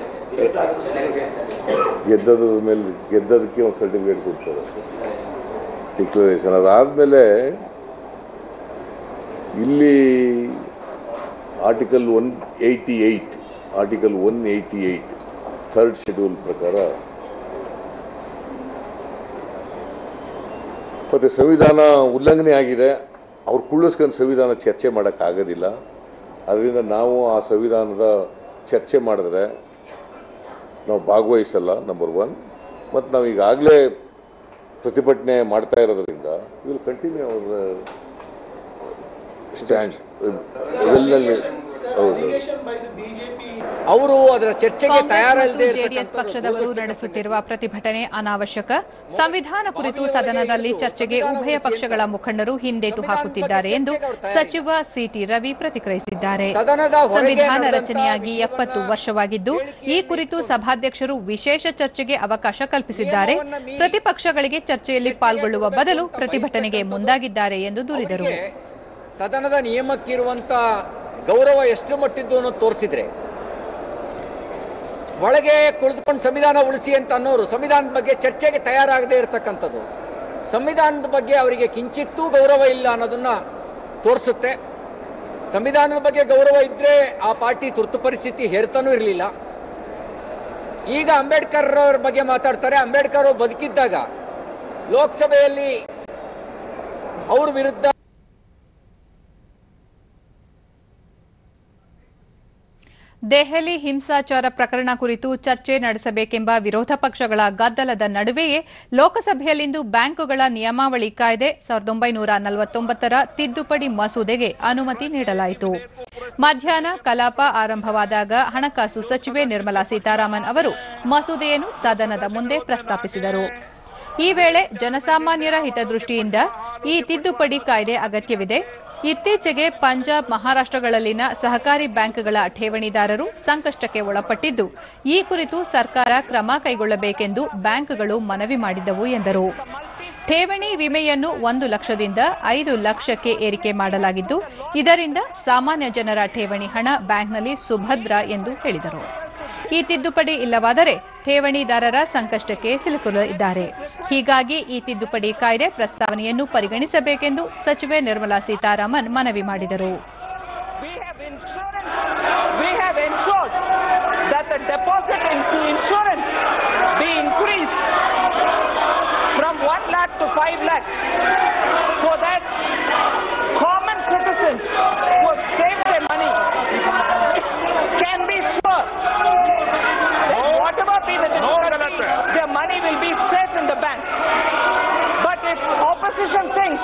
ಗೆದ್ದದ ಮೇಲೆ ಗೆದ್ದದಕ್ಕೆ ಒಂದು ಸರ್ಟಿಫಿಕೇಟ್ ಕೊಡ್ತಾರೆ ಡಿಕ್ಲರೇಷನ್ ಅದಾದ್ಮೇಲೆ ಇಲ್ಲಿ article one eighty eight article one eighty eight third schedule ಪ್ರಕಾರ ಮತ್ತೆ ಸಂವಿಧಾನ ಉಲ್ಲಂಘನೆ ಆಗಿದೆ ಅವ್ರು ಕುಳ್ಳಿಸ್ಕೊಂಡು ಸಂವಿಧಾನ ಚರ್ಚೆ ಮಾಡೋಕ್ಕಾಗೋದಿಲ್ಲ ಅದರಿಂದ ನಾವು ಆ ಸಂವಿಧಾನದ ಚರ್ಚೆ ಮಾಡಿದ್ರೆ ನಾವು ಭಾಗವಹಿಸಲ್ಲ ನಂಬರ್ ಒನ್ ಮತ್ತು ನಾವು ಈಗಾಗಲೇ ಪ್ರತಿಭಟನೆ ಮಾಡ್ತಾ ಇರೋದ್ರಿಂದ ವಿಲ್ ಕಂಟಿನ್ಯೂ ಅವರ ಸ್ಟ್ಯಾಂಡ್ ವೆಲ್ನಲ್ಲಿ ಹೌದು ಅವರು ಅದರ ಚರ್ಚೆಗೆ ಕಾಂಗ್ರೆಸ್ ಮತ್ತು ತಯಾರಲ್ಲದೆ ಜೆಡಿಎಸ್ ಪಕ್ಷದವರು ನಡೆಸುತ್ತಿರುವ ಪ್ರತಿಭಟನೆ ಅನಾವಶ್ಯಕ ಸಂವಿಧಾನ ಕುರಿತು ಸದನದಲ್ಲಿ ಚರ್ಚೆಗೆ ಉಭಯ ಪಕ್ಷಗಳ ಮುಖಂಡರು ಹಿಂದೇಟು ಹಾಕುತ್ತಿದ್ದಾರೆ ಎಂದು ಸಚಿವ ಸಿಟಿ ರವಿ ಪ್ರತಿಕ್ರಿಯಿಸಿದ್ದಾರೆ ಸದನದ ಹೊರಗೆ ಸಂವಿಧಾನ ನಡೆದಂತ ರಚನೆಯಾಗಿ ಎಪ್ಪತ್ತು ವರ್ಷವಾಗಿದ್ದು ಈ ಕುರಿತು ಸಭಾಧ್ಯಕ್ಷರು ವಿಶೇಷ ಚರ್ಚೆಗೆ ಅವಕಾಶ ಕಲ್ಪಿಸಿದ್ದಾರೆ ಪ್ರತಿಪಕ್ಷಗಳಿಗೆ ಚರ್ಚೆಯಲ್ಲಿ ಪಾಲ್ಗೊಳ್ಳುವ ಬದಲು ಪ್ರತಿಭಟನೆಗೆ ಮುಂದಾಗಿದ್ದಾರೆ ಎಂದು ದೂರಿದರು ಸದನದ ನಿಯಮಕ್ಕಿರುವಂತ ಗೌರವ ಎಷ್ಟು ಮಟ್ಟಿದ್ದು ಅನ್ನೋದು ತೋರಿಸಿದ್ರೆ ಒಳಗೆ ಕುಳಿತುಕೊಂಡು ಸಂವಿಧಾನ ಉಳಿಸಿ ಅಂತ ಅನ್ನೋರು ಸಂವಿಧಾನದ ಬಗ್ಗೆ ಚರ್ಚೆಗೆ ತಯಾರಾಗದೇ ಇರತಕ್ಕಂಥದ್ದು ಸಂವಿಧಾನದ ಬಗ್ಗೆ ಅವರಿಗೆ ಕಿಂಚಿತ್ತೂ ಗೌರವ ಇಲ್ಲ ಅನ್ನೋದನ್ನ ತೋರಿಸುತ್ತೆ ಸಂವಿಧಾನದ ಬಗ್ಗೆ ಗೌರವ ಇದ್ರೆ ಆ ಪಾರ್ಟಿ ತುರ್ತು ಪರಿಸ್ಥಿತಿ ಹೇರ್ತಾನೂ ಇರಲಿಲ್ಲ ಈಗ ಅಂಬೇಡ್ಕರ್ ಅವ್ರ ಬಗ್ಗೆ ಮಾತಾಡ್ತಾರೆ ಅಂಬೇಡ್ಕರ್ ಅವ್ರು ಬದುಕಿದ್ದಾಗ ಲೋಕಸಭೆಯಲ್ಲಿ ಅವ್ರ ವಿರುದ್ಧ ದೆಹಲಿ ಹಿಂಸಾಚಾರ ಪ್ರಕರಣ ಕುರಿತು ಚರ್ಚೆ ನಡೆಸಬೇಕೆಂಬ ವಿರೋಧ ಪಕ್ಷಗಳ ಗದ್ದಲದ ನಡುವೆಯೇ ಲೋಕಸಭೆಯಲ್ಲಿಂದು ಬ್ಯಾಂಕುಗಳ ನಿಯಮಾವಳಿ ಕಾಯ್ದೆ ಸಾವಿರದ ಒಂಬೈನೂರ ನಲವತ್ತೊಂಬತ್ತರ ತಿದ್ದುಪಡಿ ಮಸೂದೆಗೆ ಅನುಮತಿ ನೀಡಲಾಯಿತು ಮಧ್ಯಾಹ್ನ ಕಲಾಪ ಆರಂಭವಾದಾಗ ಹಣಕಾಸು ಸಚಿವೆ ನಿರ್ಮಲಾ ಸೀತಾರಾಮನ್ ಅವರು ಮಸೂದೆಯನ್ನು ಸದನದ ಮುಂದೆ ಪ್ರಸ್ತಾಪಿಸಿದರು ಈ ವೇಳೆ ಜನಸಾಮಾನ್ಯರ ಹಿತದೃಷ್ಟಿಯಿಂದ ಈ ತಿದ್ದುಪಡಿ ಕಾಯ್ದೆ ಅಗತ್ಯವಿದೆ ಇತ್ತೀಚೆಗೆ ಪಂಜಾಬ್ ಮಹಾರಾಷ್ಟ್ರಗಳಲ್ಲಿನ ಸಹಕಾರಿ ಬ್ಯಾಂಕ್ಗಳ ಠೇವಣಿದಾರರು ಸಂಕಷ್ಟಕ್ಕೆ ಒಳಪಟ್ಟಿದ್ದು ಈ ಕುರಿತು ಸರ್ಕಾರ ಕ್ರಮ ಕೈಗೊಳ್ಳಬೇಕೆಂದು ಬ್ಯಾಂಕ್ಗಳು ಮನವಿ ಮಾಡಿದ್ದವು ಎಂದರು ಠೇವಣಿ ವಿಮೆಯನ್ನು ಒಂದು ಲಕ್ಷದಿಂದ ಐದು ಲಕ್ಷಕ್ಕೆ ಏರಿಕೆ ಮಾಡಲಾಗಿದ್ದು ಇದರಿಂದ ಸಾಮಾನ್ಯ ಜನರ ಠೇವಣಿ ಹಣ ಬ್ಯಾಂಕ್ನಲ್ಲಿ ಸುಭದ್ರ ಎಂದು ಹೇಳಿದರು ಈ ತಿದ್ದುಪಡಿ ಇಲ್ಲವಾದರೆ ಠೇವಣಿದಾರರ ಸಂಕಷ್ಟಕ್ಕೆ ಸಿಲುಕಲಿದ್ದಾರೆ ಹೀಗಾಗಿ ಈ ತಿದ್ದುಪಡಿ ಕಾಯ್ದೆ ಪ್ರಸ್ತಾವನೆಯನ್ನು ಪರಿಗಣಿಸಬೇಕೆಂದು ಸಚಿವೆ ನಿರ್ಮಲಾ ಸೀತಾರಾಮನ್ ಮನವಿ ಮಾಡಿದರು we have insurance. We have ensured that the deposit into insurance be increased from 1 lakh to 5 lakh so that common citizens who have saved their money can be sure that whatever be the difficulty, their money will be safe in the bank. But if opposition thinks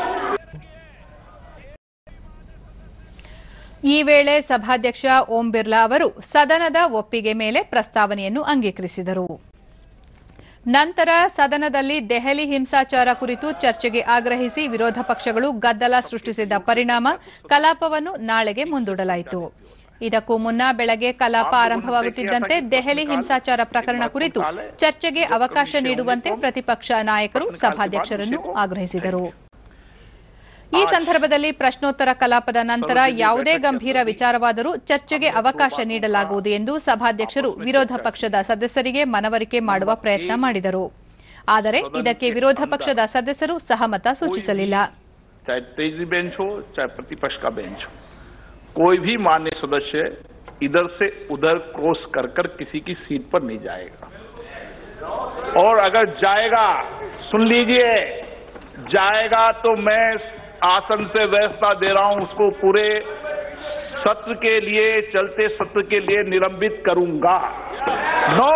ಈ ವೇಳೆ ಸಭಾಧ್ಯಕ್ಷ ಓಂ ಬಿರ್ಲಾ ಅವರು ಸದನದ ಒಪ್ಪಿಗೆ ಮೇಲೆ ಪ್ರಸ್ತಾವನೆಯನ್ನು ಅಂಗೀಕರಿಸಿದರು ನಂತರ ಸದನದಲ್ಲಿ ದೆಹಲಿ ಹಿಂಸಾಚಾರ ಕುರಿತು ಚರ್ಚೆಗೆ ಆಗ್ರಹಿಸಿ ವಿರೋಧ ಪಕ್ಷಗಳು ಗದ್ದಲ ಸೃಷ್ಟಿಸಿದ ಪರಿಣಾಮ ಕಲಾಪವನ್ನು ನಾಳೆಗೆ ಮುಂದೂಡಲಾಯಿತು ಇದಕ್ಕೂ ಮುನ್ನ ಬೆಳಗ್ಗೆ ಕಲಾಪ ಆರಂಭವಾಗುತ್ತಿದ್ದಂತೆ ದೆಹಲಿ ಹಿಂಸಾಚಾರ ಪ್ರಕರಣ ಕುರಿತು ಚರ್ಚೆಗೆ ಅವಕಾಶ ನೀಡುವಂತೆ ಪ್ರತಿಪಕ್ಷ ನಾಯಕರು ಸಭಾಧ್ಯಕ್ಷರನ್ನು ಆಗ್ರಹಿಸಿದರು ಈ ಸಂದರ್ಭದಲ್ಲಿ ಪ್ರಶ್ನೋತ್ತರ ಕಲಾಪದ ನಂತರ ಯಾವುದೇ ಗಂಭೀರ ವಿಚಾರವಾದರೂ ಚರ್ಚೆಗೆ ಅವಕಾಶ ನೀಡಲಾಗುವುದು ಎಂದು ಸಭಾಧ್ಯಕ್ಷರು ವಿರೋಧ ಪಕ್ಷದ ಸದಸ್ಯರಿಗೆ ಮನವರಿಕೆ ಮಾಡುವ ಪ್ರಯತ್ನ ಮಾಡಿದರು ಆದರೆ ಇದಕ್ಕೆ ವಿರೋಧ ಪಕ್ಷದ ಸದಸ್ಯರು ಸಹಮತ ಸೂಚಿಸಲಿಲ್ಲ चाहे तेजी बेंच हो चाहे प्रतिपक्ष का बेंच हो कोई भी मान्य सदस्य इधर से उधर क्रॉस कर कर किसी की सीट पर नहीं जाएगा और अगर जाएगा सुन लीजिए जाएगा तो मैं आसन से व्यवस्था दे रहा हूं उसको पूरे सत्र के लिए चलते सत्र के लिए निलंबित करूंगा नो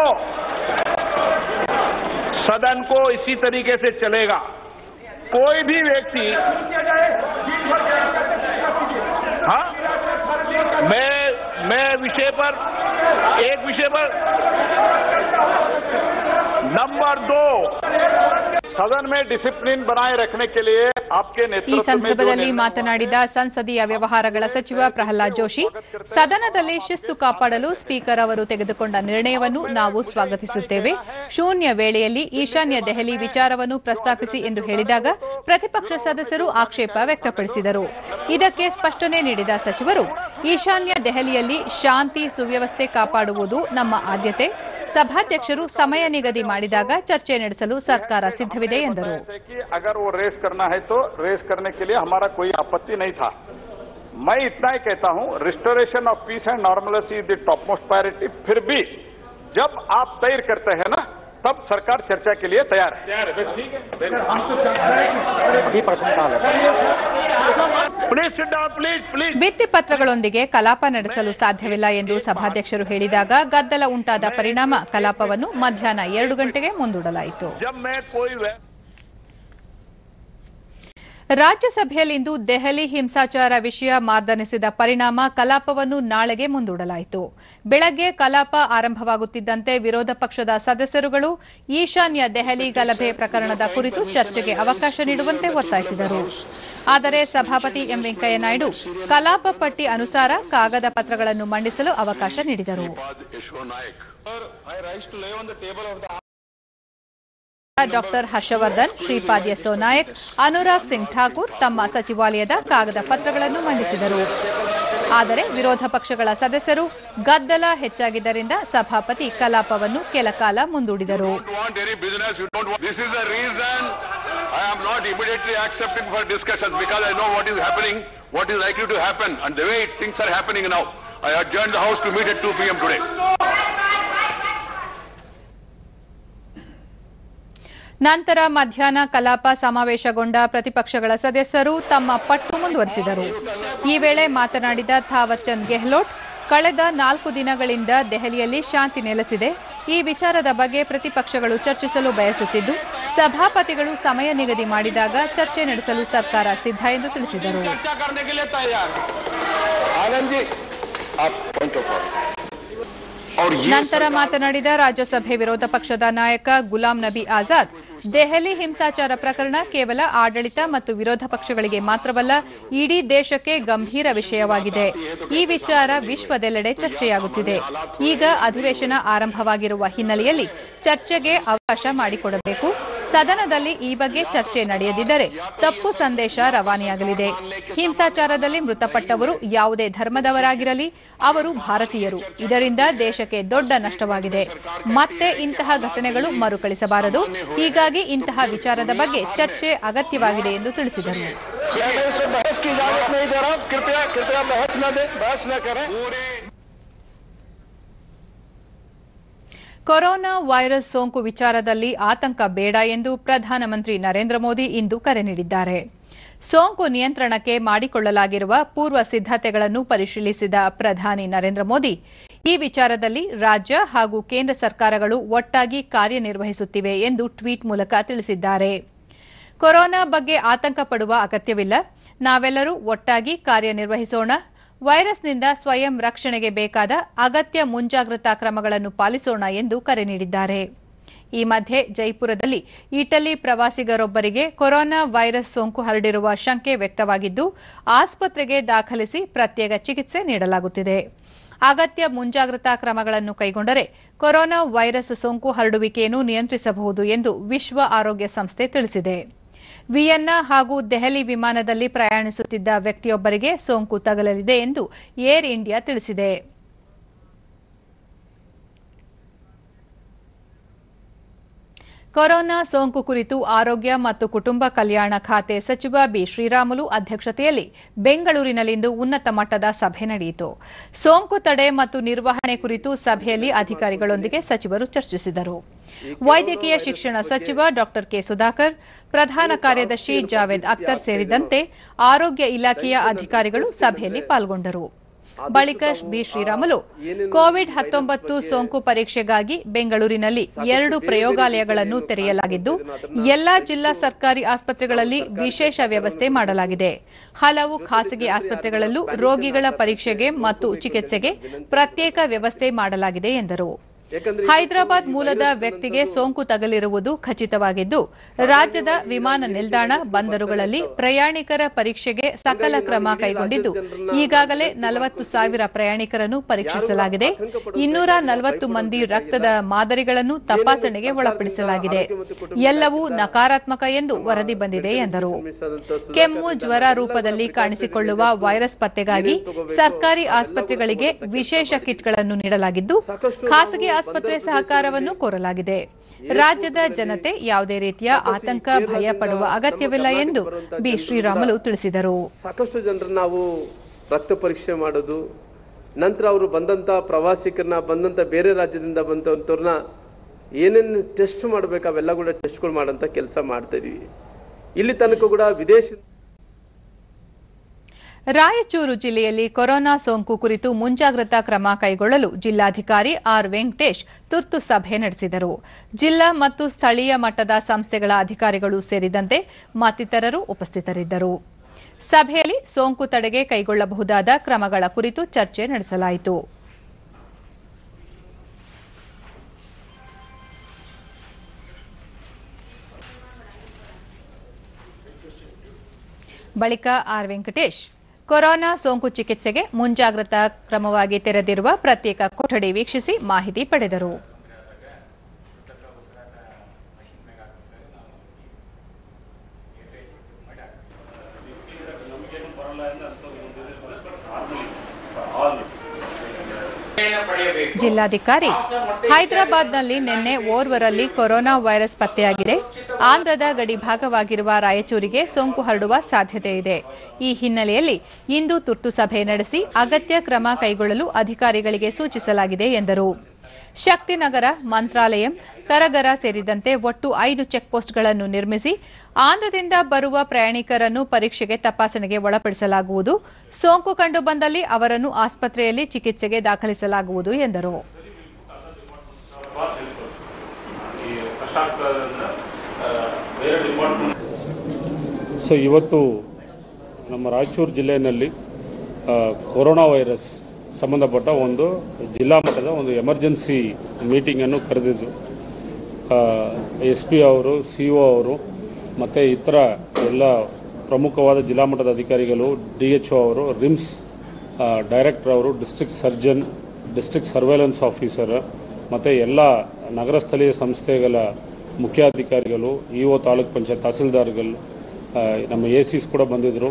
सदन को इसी तरीके से चलेगा कोई भी व्यक्ति हाँ मैं मैं विषय पर एक विषय पर नंबर दो सदन में डिसिप्लिन बनाए रखने के लिए आपके ಈ नेतृत्व में जो ಸಂದರ್ಭದಲ್ಲಿ निर्णय ಮಾತನಾಡಿದ ಸಂಸದೀಯ ವ್ಯವಹಾರಗಳ ಸಚಿವ ಪ್ರಹ್ಲಾದ್ ಜೋಶಿ ಸದನದಲ್ಲಿ ಶಿಸ್ತು ಕಾಪಾಡಲು ಸ್ಪೀಕರ್ ಅವರು ತೆಗೆದುಕೊಂಡ ನಿರ್ಣಯವನ್ನು ನಾವು ಸ್ವಾಗತಿಸುತ್ತೇವೆ ಶೂನ್ಯ ವೇಳೆಯಲ್ಲಿ ಈಶಾನ್ಯ ದೆಹಲಿ ವಿಚಾರವನ್ನು ಪ್ರಸ್ತಾಪಿಸಿ ಎಂದು ಹೇಳಿದಾಗ ಪ್ರತಿಪಕ್ಷ ಸದಸ್ಯರು ಆಕ್ಷೇಪ ವ್ಯಕ್ತಪಡಿಸಿದರು ಇದಕ್ಕೆ ಸ್ಪಷ್ಟನೆ ನೀಡಿದ ಸಚಿವರು ಈಶಾನ್ಯ ದೆಹಲಿಯಲ್ಲಿ ಶಾಂತಿ ಸುವ್ಯವಸ್ಥೆ ಕಾಪಾಡುವುದು ನಮ್ಮ ಆದ್ಯತೆ ಸಭಾಧ್ಯಕ್ಷರು ಸಮಯ ನಿಗದಿ ಮಾಡಿದಾಗ ಚರ್ಚೆ ನಡೆಸಲು ಸರ್ಕಾರ ಸಿದ್ಧವಿದೆ ಎಂದರು है कि अगर वो रेस करना है तो रेस करने के लिए हमारा कोई आपत्ति नहीं था मैं इतना ही कहता हूं restoration of peace and normality is the topmost priority फिर भी जब आप तैर करते हैं ना तब सरकार चर्चा के लिए तैयार है तैयार है ठीक है please sit down please please ಭಿತ್ತಿಪತ್ರಗಳೊಂದಿಗೆ ಕಲಾಪ ನಡೆಸಲು ಸಾಧ್ಯವಿಲ್ಲ ಎಂದು ಸಭಾಧ್ಯಕ್ಷರು ಹೇಳಿದಾಗ ಗದ್ದಲ ಉಂಟಾದ ಪರಿಣಾಮ ಕಲಾಪವನ್ನು ಮಧ್ಯಾಹ್ನ ಎರಡು ಗಂಟೆಗೆ ಮುಂದೂಡಲಾಯಿತು जब मैं कोई वे- ರಾಜ್ಯಸಭೆಯಲ್ಲಿಂದು ದೆಹಲಿ ಹಿಂಸಾಚಾರ ವಿಷಯ ಮಾರ್ದನಿಸಿದ ಪರಿಣಾಮ ಕಲಾಪವನ್ನು ನಾಳೆಗೆ ಮುಂದೂಡಲಾಯಿತು ಬೆಳಗ್ಗೆ ಕಲಾಪ ಆರಂಭವಾಗುತ್ತಿದ್ದಂತೆ ವಿರೋಧ ಪಕ್ಷದ ಸದಸ್ಯರುಗಳು ಈಶಾನ್ಯ ದೆಹಲಿ ಗಲಭೆ ಪ್ರಕರಣದ ಕುರಿತು ಚರ್ಚೆಗೆ ಅವಕಾಶ ನೀಡುವಂತೆ ಒತ್ತಾಯಿಸಿದರು ಆದರೆ ಸಭಾಪತಿ ಎಂ ವೆಂಕಯ್ಯನಾಯ್ಡು ಕಲಾಪ ಪಟ್ಟಿ ಅನುಸಾರ ಕಾಗದ ಪತ್ರಗಳನ್ನು ಮಂಡಿಸಲು ಅವಕಾಶ ನೀಡಿದರು ಡಾಕ್ಟರ್ ಹರ್ಷವರ್ಧನ್ ಶ್ರೀಪಾದ್ ಯೆಸ್ಸೋ ನಾಯಕ್ ಅನುರಾಗ್ ಸಿಂಗ್ ಠಾಕೂರ್ ತಮ್ಮ ಸಚಿವಾಲಯದ ಕಾಗದ ಪತ್ರಗಳನ್ನು ಮಂಡಿಸಿದರು ಆದರೆ ವಿರೋಧ ಪಕ್ಷಗಳ ಸದಸ್ಯರು ಗದ್ದಲ ಹೆಚ್ಚಾಗಿದ್ದರಿಂದ ಸಭಾಪತಿ ಕಲಾಪವನ್ನು ಕೆಲ ಕಾಲ ಮುಂದೂಡಿದರು want any business, you don't want. This is the reason I am not immediately accepting for discussions because I know what is happening, what is likely to happen, and the way things are happening now. I adjourned the House to meet at 2 p.m. today. ನಂತರ ಮಧ್ಯಾಹ್ನ ಕಲಾಪ ಸಮಾವೇಶಗೊಂಡ ಪ್ರತಿಪಕ್ಷಗಳ ಸದಸ್ಯರು ತಮ್ಮ ಪಟ್ಟು ಮುಂದುವರೆಸಿದರು ಈ ವೇಳೆ ಮಾತನಾಡಿದ ಥಾವರ್ ಚಂದ್ ಗೆಹ್ಲೋಟ್ ಕಳೆದ ನಾಲ್ಕು ದಿನಗಳಿಂದ ದೆಹಲಿಯಲ್ಲಿ ಶಾಂತಿ ನೆಲೆಸಿದೆ ಈ ವಿಚಾರದ ಬಗ್ಗೆ ಪ್ರತಿಪಕ್ಷಗಳು ಚರ್ಚಿಸಲು ಬಯಸುತ್ತಿದ್ದು ಸಭಾಪತಿಗಳು ಸಮಯ ನಿಗದಿ ಮಾಡಿದಾಗ ಚರ್ಚೆ ನಡೆಸಲು ಸರ್ಕಾರ ಸಿದ್ಧ ಎಂದು ತಿಳಿಸಿದರು ನಂತರ ಮಾತನಾಡಿದ ರಾಜ್ಯಸಭೆ ವಿರೋಧ ಪಕ್ಷದ ನಾಯಕ ಗುಲಾಂ ನಬಿ ಆಜಾದ್ ದೆಹಲಿ ಹಿಂಸಾಚಾರ ಪ್ರಕರಣ ಕೇವಲ ಆಡಳಿತ ಮತ್ತು ವಿರೋಧ ಪಕ್ಷಗಳಿಗೆ ಮಾತ್ರವಲ್ಲ ಇಡೀ ದೇಶಕ್ಕೆ ಗಂಭೀರ ವಿಷಯವಾಗಿದೆ ಈ ವಿಚಾರ ವಿಶ್ವದೆಲ್ಲೆಡೆ ಚರ್ಚೆಯಾಗುತ್ತಿದೆ ಈಗ ಅಧಿವೇಶನ ಆರಂಭವಾಗಿರುವ ಹಿನ್ನೆಲೆಯಲ್ಲಿ ಚರ್ಚೆಗೆ ಅವಕಾಶ ಮಾಡಿಕೊಡಬೇಕು ಸದನದಲ್ಲಿ ಈ ಬಗ್ಗೆ ಚರ್ಚೆ ನಡೆಯದಿದ್ದರೆ ತಪ್ಪು ಸಂದೇಶ ರವಾನೆಯಾಗಲಿದೆ ಹಿಂಸಾಚಾರದಲ್ಲಿ ಮೃತಪಟ್ಟವರು ಯಾವುದೇ ಧರ್ಮದವರಾಗಿರಲಿ ಅವರು ಭಾರತೀಯರು ಇದರಿಂದ ದೇಶಕ್ಕೆ ದೊಡ್ಡ ನಷ್ಟವಾಗಿದೆ ಮತ್ತೆ ಇಂತಹ ಘಟನೆಗಳು ಮರುಕಳಿಸಬಾರದು ಹೀಗಾಗಿ ಇಂತಹ ವಿಚಾರದ ಬಗ್ಗೆ ಚರ್ಚೆ ಅಗತ್ಯವಾಗಿದೆ ಎಂದು ತಿಳಿಸಿದರು ಕೊರೋನಾ ವೈರಸ್ ಸೋಂಕು ವಿಚಾರದಲ್ಲಿ ಆತಂಕ ಬೇಡ ಎಂದು ಪ್ರಧಾನಮಂತ್ರಿ ನರೇಂದ್ರ ಮೋದಿ ಇಂದು ಕರೆ ನೀಡಿದ್ದಾರೆ ಸೋಂಕು ನಿಯಂತ್ರಣಕ್ಕೆ ಮಾಡಿಕೊಳ್ಳಲಾಗಿರುವ ಪೂರ್ವ ಸಿದ್ದತೆಗಳನ್ನು ಪರಿಶೀಲಿಸಿದ ಪ್ರಧಾನಿ ನರೇಂದ್ರ ಮೋದಿ ಈ ವಿಚಾರದಲ್ಲಿ ರಾಜ್ಯ ಹಾಗೂ ಕೇಂದ್ರ ಸರ್ಕಾರಗಳು ಒಟ್ಟಾಗಿ ಕಾರ್ಯನಿರ್ವಹಿಸುತ್ತಿವೆ ಎಂದು ಟ್ವೀಟ್ ಮೂಲಕ ತಿಳಿಸಿದ್ದಾರೆ ಕೊರೋನಾ ಬಗ್ಗೆ ಆತಂಕ ಪಡುವ ಅಗತ್ಯವಿಲ್ಲ ನಾವೆಲ್ಲರೂ ಒಟ್ಟಾಗಿ ಕಾರ್ಯನಿರ್ವಹಿಸೋಣ ವೈರಸ್ನಿಂದ ಸ್ವಯಂ ರಕ್ಷಣೆಗೆ ಬೇಕಾದ ಅಗತ್ಯ ಮುಂಜಾಗ್ರತಾ ಕ್ರಮಗಳನ್ನು ಪಾಲಿಸೋಣ ಎಂದು ಕರೆ ನೀಡಿದ್ದಾರೆ ಈ ಮಧ್ಯೆ ಜೈಪುರದಲ್ಲಿ ಇಟಲಿ ಪ್ರವಾಸಿಗರೊಬ್ಬರಿಗೆ ಕೊರೋನಾ ವೈರಸ್ ಸೋಂಕು ಹರಡಿರುವ ಶಂಕೆ ವ್ಯಕ್ತವಾಗಿದ್ದು ಆಸ್ಪತ್ರೆಗೆ ದಾಖಲಿಸಿ ಪ್ರತ್ಯೇಕ ಚಿಕಿತ್ಸೆ ನೀಡಲಾಗುತ್ತಿದೆ ಅಗತ್ಯ ಮುಂಜಾಗ್ರತಾ ಕ್ರಮಗಳನ್ನು ಕೈಗೊಂಡರೆ ಕೊರೋನಾ ವೈರಸ್ ಸೋಂಕು ಹರಡುವಿಕೆಯನ್ನು ನಿಯಂತ್ರಿಸಬಹುದು ಎಂದು ವಿಶ್ವ ಆರೋಗ್ಯ ಸಂಸ್ಥೆ ತಿಳಿಸಿದೆ ವಿಯೆನ್ನಾ ಹಾಗೂ ದೆಹಲಿ ವಿಮಾನದಲ್ಲಿ ಪ್ರಯಾಣಿಸುತ್ತಿದ್ದ ವ್ಯಕ್ತಿಯೊಬ್ಬರಿಗೆ ಸೋಂಕು ತಗಲಲಿದೆ ಎಂದು ಏರ್ ಇಂಡಿಯಾ ತಿಳಿಸಿದೆ ಕೊರೋನಾ ಸೋಂಕು ಕುರಿತು ಆರೋಗ್ಯ ಮತ್ತು ಕುಟುಂಬ ಕಲ್ಯಾಣ ಖಾತೆ ಸಚಿವ ಬಿ ಶ್ರೀರಾಮುಲು ಅಧ್ಯಕ್ಷತೆಯಲ್ಲಿ ಬೆಂಗಳೂರಿನಲ್ಲಿಂದು ಉನ್ನತ ಮಟ್ಟದ ಸಭೆ ನಡೆಯಿತು ಸೋಂಕು ತಡೆ ಮತ್ತು ನಿರ್ವಹಣೆ ಕುರಿತು ಸಭೆಯಲ್ಲಿ ಅಧಿಕಾರಿಗಳೊಂದಿಗೆ ಸಚಿವರು ಚರ್ಚಿಸಿದರು ವೈದ್ಯಕೀಯ ಶಿಕ್ಷಣ ಸಚಿವ ಡಾ ಕೆ ಸುಧಾಕರ್ ಪ್ರಧಾನ ಕಾರ್ಯದರ್ಶಿ ಜಾವೇದ್ ಅಖ್ತರ್ ಸೇರಿದಂತೆ ಆರೋಗ್ಯ ಇಲಾಖೆಯ ಅಧಿಕಾರಿಗಳು ಸಭೆಯಲ್ಲಿ ಪಾಲ್ಗೊಂಡರು ಬಳಿಕ ಬಿ ಶ್ರೀರಾಮುಲು ಕೋವಿಡ್ ಹತ್ತೊಂಬತ್ತು ಸೋಂಕು ಪರೀಕ್ಷೆಗಾಗಿ ಬೆಂಗಳೂರಿನಲ್ಲಿ ಎರಡು ಪ್ರಯೋಗಾಲಯಗಳನ್ನು ತೆರೆಯಲಾಗಿದ್ದು ಎಲ್ಲಾ ಜಿಲ್ಲಾ ಸರ್ಕಾರಿ ಆಸ್ಪತ್ರೆಗಳಲ್ಲಿ ವಿಶೇಷ ವ್ಯವಸ್ಥೆ ಮಾಡಲಾಗಿದೆ ಹಲವು ಖಾಸಗಿ ಆಸ್ಪತ್ರೆಗಳಲ್ಲೂ ರೋಗಿಗಳ ಪರೀಕ್ಷೆಗೆ ಮತ್ತು ಚಿಕಿತ್ಸೆಗೆ ಪ್ರತ್ಯೇಕ ವ್ಯವಸ್ಥೆ ಮಾಡಲಾಗಿದೆ ಎಂದರು ಹೈದರಾಬಾದ್ ಮೂಲದ ವ್ಯಕ್ತಿಗೆ ಸೋಂಕು ತಗಲಿರುವುದು ಖಚಿತವಾಗಿದ್ದು ರಾಜ್ಯದ ವಿಮಾನ ನಿಲ್ದಾಣ ಬಂದರುಗಳಲ್ಲಿ ಪ್ರಯಾಣಿಕರ ಪರೀಕ್ಷೆಗೆ ಸಕಲ ಕ್ರಮ ಕೈಗೊಂಡಿದ್ದು ಈಗಾಗಲೇ ನಲವತ್ತು ಸಾವಿರ ಪ್ರಯಾಣಿಕರನ್ನು ಪರೀಕ್ಷಿಸಲಾಗಿದೆ ಇನ್ನೂರ ನಲವತ್ತು ಮಂದಿ ರಕ್ತದ ಮಾದರಿಗಳನ್ನು ತಪಾಸಣೆಗೆ ಒಳಪಡಿಸಲಾಗಿದೆ ಎಲ್ಲವೂ ನಕಾರಾತ್ಮಕ ಎಂದು ವರದಿ ಬಂದಿದೆ ಎಂದರು ಕೆಮ್ಮು ಜ್ವರ ರೂಪದಲ್ಲಿ ಕಾಣಿಸಿಕೊಳ್ಳುವ ವೈರಸ್ ಪತ್ತೆಗಾಗಿ ಸರ್ಕಾರಿ ಆಸ್ಪತ್ರೆಗಳಿಗೆ ವಿಶೇಷ ಕಿಟ್ಗಳನ್ನು ನೀಡಲಾಗಿದ್ದು ಖಾಸಗಿ ಆಸ್ಪತ್ರೆ ಸಹಕಾರವನ್ನು ಕೋರಲಾಗಿದೆ ರಾಜ್ಯದ ಜನತೆ ಯಾವುದೇ ರೀತಿಯ ಆತಂಕ ಭಯ ಪಡುವ ಅಗತ್ಯವಿಲ್ಲ ಎಂದು ಬಿ ಶ್ರೀರಾಮುಲು ತಿಳಿಸಿದರು ಸಾಕಷ್ಟು ಜನರನ್ನ ನಾವು ರಕ್ತ ಪರೀಕ್ಷೆ ಮಾಡೋದು ನಂತರ ಅವರು ಬಂದಂತ ಪ್ರವಾಸಿಗರನ್ನ ಬಂದಂತ ಬೇರೆ ರಾಜ್ಯದಿಂದ ಬಂದಂಥವ್ರನ್ನ ಏನೇನು ಟೆಸ್ಟ್ ಮಾಡ್ಬೇಕು ಅವೆಲ್ಲ ಕೂಡ ಟೆಸ್ಟ್ಗಳು ಮಾಡೋಂಥ ಕೆಲಸ ಮಾಡ್ತಾ ಇದೀವಿ ಇಲ್ಲಿ ತನಕ ಕೂಡ ವಿದೇಶ ರಾಯಚೂರು ಜಿಲ್ಲೆಯಲ್ಲಿ ಕೊರೋನಾ ಸೋಂಕು ಕುರಿತು ಮುಂಜಾಗ್ರತಾ ಕ್ರಮ ಕೈಗೊಳ್ಳಲು ಜಿಲ್ಲಾಧಿಕಾರಿ ಆರ್ ವೆಂಕಟೇಶ್ ತುರ್ತು ಸಭೆ ನಡೆಸಿದರು ಜಿಲ್ಲಾ ಮತ್ತು ಸ್ಥಳೀಯ ಮಟ್ಟದ ಸಂಸ್ಥೆಗಳ ಅಧಿಕಾರಿಗಳು ಸೇರಿದಂತೆ ಮತ್ತಿತರರು ಉಪಸ್ಥಿತರಿದ್ದರು ಸಭೆಯಲ್ಲಿ ಸೋಂಕು ತಡೆಗೆ ಕೈಗೊಳ್ಳಬಹುದಾದ ಕ್ರಮಗಳ ಕುರಿತು ಚರ್ಚೆ ನಡೆಸಲಾಯಿತು ಬಳಿಕ ಆರ್ ವೆಂಕಟೇಶ್ ಕೊರೋನಾ ಸೋಂಕು ಚಿಕಿತ್ಸೆಗೆ ಮುಂಜಾಗ್ರತಾ ಕ್ರಮವಾಗಿ ತೆರೆದಿರುವ ಪ್ರತ್ಯೇಕ ಕೊಠಡಿ ವೀಕ್ಷಿಸಿ ಮಾಹಿತಿ ಪಡೆದರು ಜಿಲ್ಲಾಧಿಕಾರಿ ಹೈದರಾಬಾದ್ನಲ್ಲಿ ನಿನ್ನೆ ಓರ್ವರಲ್ಲಿ ಕೊರೋನಾ ವೈರಸ್ ಪತ್ತೆಯಾಗಿದೆ ಆಂಧ್ರದ ಗಡಿ ಭಾಗವಾಗಿರುವ ರಾಯಚೂರಿಗೆ ಸೋಂಕು ಹರಡುವ ಸಾಧ್ಯತೆ ಇದೆ ಈ ಹಿನ್ನೆಲೆಯಲ್ಲಿ ಇಂದು ತುರ್ತು ಸಭೆ ನಡೆಸಿ ಅಗತ್ಯ ಕ್ರಮ ಕೈಗೊಳ್ಳಲು ಅಧಿಕಾರಿಗಳಿಗೆ ಸೂಚಿಸಲಾಗಿದೆ ಎಂದರು ಶಕ್ತಿನಗರ ಮಂತ್ರಾಲಯಂ ಕರಗರ ಸೇರಿದಂತೆ ಒಟ್ಟು ಐದು ಚೆಕ್ಪೋಸ್ಟ್ಗಳನ್ನು ನಿರ್ಮಿಸಿ ಆಂಧ್ರದಿಂದ ಬರುವ ಪ್ರಯಾಣಿಕರನ್ನು ಪರೀಕ್ಷೆಗೆ ತಪಾಸಣೆಗೆ ಒಳಪಡಿಸಲಾಗುವುದು ಸೋಂಕು ಕಂಡು ಬಂದಲ್ಲಿ ಅವರನ್ನು ಆಸ್ಪತ್ರೆಯಲ್ಲಿ ಚಿಕಿತ್ಸೆಗೆ ದಾಖಲಿಸಲಾಗುವುದು ಎಂದರು ಸೊ ಇವತ್ತು ನಮ್ಮ ರಾಯಚೂರು ಜಿಲ್ಲೆಯಲ್ಲಿ ಆ, ಕೊರೋನಾ ವೈರಸ್ ಸಂಬಂಧಪಟ್ಟ ಒಂದು ಜಿಲ್ಲಾ ಮಟ್ಟದ ಒಂದು ಎಮರ್ಜೆನ್ಸಿ ಮೀಟಿಂಗನ್ನು ಕರೆದಿದ್ದು ಎಸ್ ಪಿ ಅವರು ಸಿ ಒ ಅವರು ಮತ್ತು ಇತರ ಎಲ್ಲ ಪ್ರಮುಖವಾದ ಜಿಲ್ಲಾ ಮಟ್ಟದ ಅಧಿಕಾರಿಗಳು ಡಿ ಎಚ್ ಒ ಅವರು ರಿಮ್ಸ್ ಡೈರೆಕ್ಟರ್ ಅವರು district surgeon district surveillance officer ಮತ್ತು ಎಲ್ಲ ನಗರ ಸ್ಥಳೀಯ ಸಂಸ್ಥೆಗಳ ಮುಖ್ಯಾಧಿಕಾರಿಗಳು ಇ ಒ ತಾಲೂಕ್ ಪಂಚಾಯತ್ ತಹಸೀಲ್ದಾರ್ಗಳು ಆ, ನಮ್ಮ ಎ ಸಿಸ್ ಕೂಡ ಬಂದಿದ್ದರು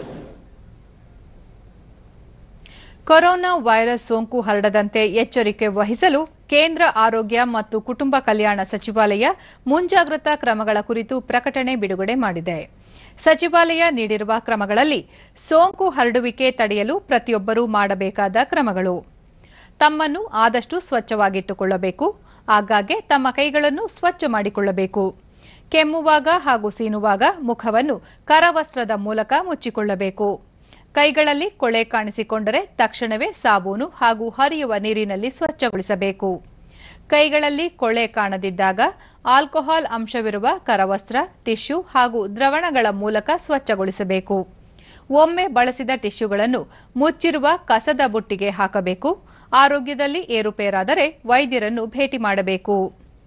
ಕೊರೋನಾ ವೈರಸ್ ಸೋಂಕು ಹರಡದಂತೆ ಎಚ್ಚರಿಕೆ ವಹಿಸಲು ಕೇಂದ್ರ ಆರೋಗ್ಯ ಮತ್ತು ಕುಟುಂಬ ಕಲ್ಯಾಣ ಸಚಿವಾಲಯ ಮುಂಜಾಗ್ರತಾ ಕ್ರಮಗಳ ಕುರಿತು ಪ್ರಕಟಣೆ ಬಿಡುಗಡೆ ಮಾಡಿದೆ ಸಚಿವಾಲಯ ನೀಡಿರುವ ಕ್ರಮಗಳಲ್ಲಿ ಸೋಂಕು ಹರಡುವಿಕೆ ತಡೆಯಲು ಪ್ರತಿಯೊಬ್ಬರೂ ಮಾಡಬೇಕಾದ ಕ್ರಮಗಳು ತಮ್ಮನ್ನು ಆದಷ್ಟು ಸ್ವಚ್ಛವಾಗಿಟ್ಟುಕೊಳ್ಳಬೇಕು ಆಗಾಗ್ಗೆ ತಮ್ಮ ಕೈಗಳನ್ನು ಸ್ವಚ್ಛ ಮಾಡಿಕೊಳ್ಳಬೇಕು ಕೆಮ್ಮುವಾಗ ಹಾಗೂ ಸೀನುವಾಗ ಮುಖವನ್ನು ಕರವಸ್ತ್ರದ ಮೂಲಕ ಮುಚ್ಚಿಕೊಳ್ಳಬೇಕು ಕೈಗಳಲ್ಲಿ ಕೊಳೆ ಕಾಣಿಸಿಕೊಂಡರೆ ತಕ್ಷಣವೇ ಸಾಬೂನು ಹಾಗೂ ಹರಿಯುವ ನೀರಿನಲ್ಲಿ ಸ್ವಚ್ಛಗೊಳಿಸಬೇಕು ಕೈಗಳಲ್ಲಿ ಕೊಳೆ ಕಾಣದಿದ್ದಾಗ ಆಲ್ಕೋಹಾಲ್ ಅಂಶವಿರುವ ಕರವಸ್ತ್ರ ಟಿಶ್ಯೂ ಹಾಗೂ ದ್ರವಣಗಳ ಮೂಲಕ ಸ್ವಚ್ಛಗೊಳಿಸಬೇಕು ಒಮ್ಮೆ ಬಳಸಿದ ಟಿಶ್ಯೂಗಳನ್ನು ಮುಚ್ಚಿರುವ ಕಸದ ಬುಟ್ಟಿಗೆ ಹಾಕಬೇಕು ಆರೋಗ್ಯದಲ್ಲಿ ಏರುಪೇರಾದರೆ ವೈದ್ಯರನ್ನು ಭೇಟಿ ಮಾಡಬೇಕು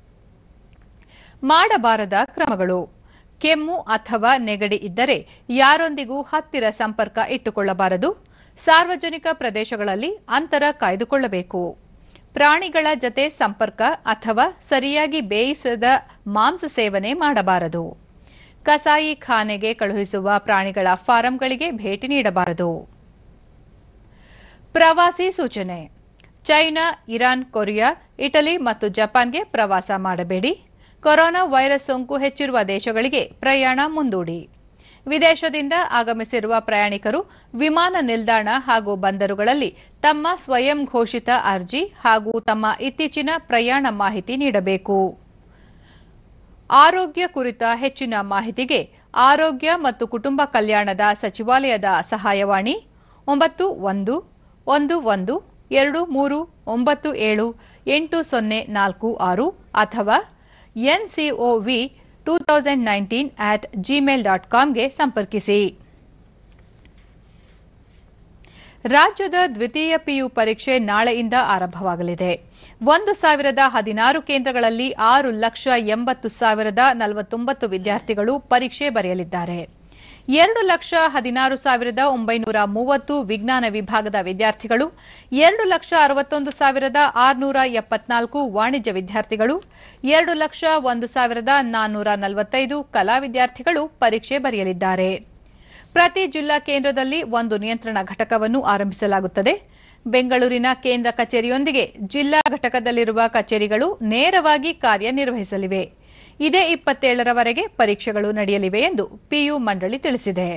ಮಾಡಬಾರದ ಕ್ರಮಗಳು ಕೆಮ್ಮು ಅಥವಾ ನೆಗಡಿ ಇದ್ದರೆ ಯಾರೊಂದಿಗೂ ಹತ್ತಿರ ಸಂಪರ್ಕ ಇಟ್ಟುಕೊಳ್ಳಬಾರದು ಸಾರ್ವಜನಿಕ ಪ್ರದೇಶಗಳಲ್ಲಿ ಅಂತರ ಕಾಯ್ದುಕೊಳ್ಳಬೇಕು ಪ್ರಾಣಿಗಳ ಜತೆ ಸಂಪರ್ಕ ಅಥವಾ ಸರಿಯಾಗಿ ಬೇಯಿಸದ ಮಾಂಸ ಸೇವನೆ ಮಾಡಬಾರದು ಕಸಾಯಿ ಖಾನೆಗೆ ಕಳುಹಿಸುವ ಪ್ರಾಣಿಗಳ ಫಾರಂಗಳಿಗೆ ಭೇಟಿ ನೀಡಬಾರದು ಪ್ರವಾಸಿ ಸೂಚನೆ ಚೈನಾ ಇರಾನ್ ಕೊರಿಯಾ ಇಟಲಿ ಮತ್ತು ಜಪಾನ್ಗೆ ಪ್ರವಾಸ ಮಾಡಬೇಡಿ ಕೊರೋನಾ ವೈರಸ್ ಸೋಂಕು ಹೆಚ್ಚಿರುವ ದೇಶಗಳಿಗೆ ಪ್ರಯಾಣ ಮುಂದೂಡಿ ವಿದೇಶದಿಂದ ಆಗಮಿಸಿರುವ ಪ್ರಯಾಣಿಕರು ವಿಮಾನ ನಿಲ್ದಾಣ ಹಾಗೂ ಬಂದರುಗಳಲ್ಲಿ ತಮ್ಮ ಸ್ವಯಂ ಘೋಷಿತ ಅರ್ಜಿ ಹಾಗೂ ತಮ್ಮ ಇತ್ತೀಚಿನ ಪ್ರಯಾಣ ಮಾಹಿತಿ ನೀಡಬೇಕು ಆರೋಗ್ಯ ಕುರಿತ ಹೆಚ್ಚಿನ ಮಾಹಿತಿಗೆ ಆರೋಗ್ಯ ಮತ್ತು ಕುಟುಂಬ ಕಲ್ಯಾಣದ ಸಚಿವಾಲಯದ ಸಹಾಯವಾಣಿ ಒಂಬತ್ತು ಒಂದು ಒಂದು ಒಂದು ಎರಡು ಮೂರು ಒಂಬತ್ತು ಏಳು ಎಂಟು ಸೊನ್ನೆ ನಾಲ್ಕು ಆರು ಅಥವಾ NCOV two thousand nineteen at Gmail dot ಕಾಮ್ಗೆ ಸಂಪರ್ಕಿಸಿ ರಾಜ್ಯದ ದ್ವಿತೀಯ ಪಿಯು ಪರೀಕ್ಷೆ ನಾಳೆಯಿಂದ ಆರಂಭವಾಗಲಿದೆ ಒಂದು ಸಾವಿರದ ಹದಿನಾರು ಕೇಂದ್ರಗಳಲ್ಲಿ ಆರು ಲಕ್ಷ ಎಂಬತ್ತು ಸಾವಿರದ ನಲವತ್ತೊಂಬತ್ತು ವಿದ್ಯಾರ್ಥಿಗಳು ಪರೀಕ್ಷೆ ಬರೆಯಲಿದ್ದಾರೆ ಎರಡು ಲಕ್ಷ ಹದಿನಾರು ಸಾವಿರದ ಒಂಬೈನೂರ ಮೂವತ್ತು ವಿಜ್ಞಾನ ವಿಭಾಗದ ವಿದ್ಯಾರ್ಥಿಗಳು ಎರಡು ಲಕ್ಷ ಅರವತ್ತೊಂದು ಸಾವಿರದ ಆರುನೂರ ಎಪ್ಪತ್ನಾಲ್ಕು ವಾಣಿಜ್ಯ ವಿದ್ಯಾರ್ಥಿಗಳು ಎರಡು ಲಕ್ಷ ಒಂದು ಸಾವಿರದ ನಾನ್ನೂರ ನಲವತ್ತೈದು ಕಲಾ ವಿದ್ಯಾರ್ಥಿಗಳು ಪರೀಕ್ಷೆ ಬರೆಯಲಿದ್ದಾರೆ ಪ್ರತಿ ಜಿಲ್ಲಾ ಕೇಂದ್ರದಲ್ಲಿ ಒಂದು ನಿಯಂತ್ರಣ ಘಟಕವನ್ನು ಆರಂಭಿಸಲಾಗುತ್ತದೆ ಬೆಂಗಳೂರಿನ ಕೇಂದ್ರ ಕಚೇರಿಯೊಂದಿಗೆ ಜಿಲ್ಲಾ ಘಟಕದಲ್ಲಿರುವ ಕಚೇರಿಗಳು ನೇರವಾಗಿ ಕಾರ್ಯನಿರ್ವಹಿಸಲಿವೆ ಇದೇ ಇಪ್ಪತ್ತೇಳರವರೆಗೆ ಪರೀಕ್ಷೆಗಳು ನಡೆಯಲಿವೆ ಎಂದು ಪಿಯು ಮಂಡಳಿ ತಿಳಿಸಿದೆ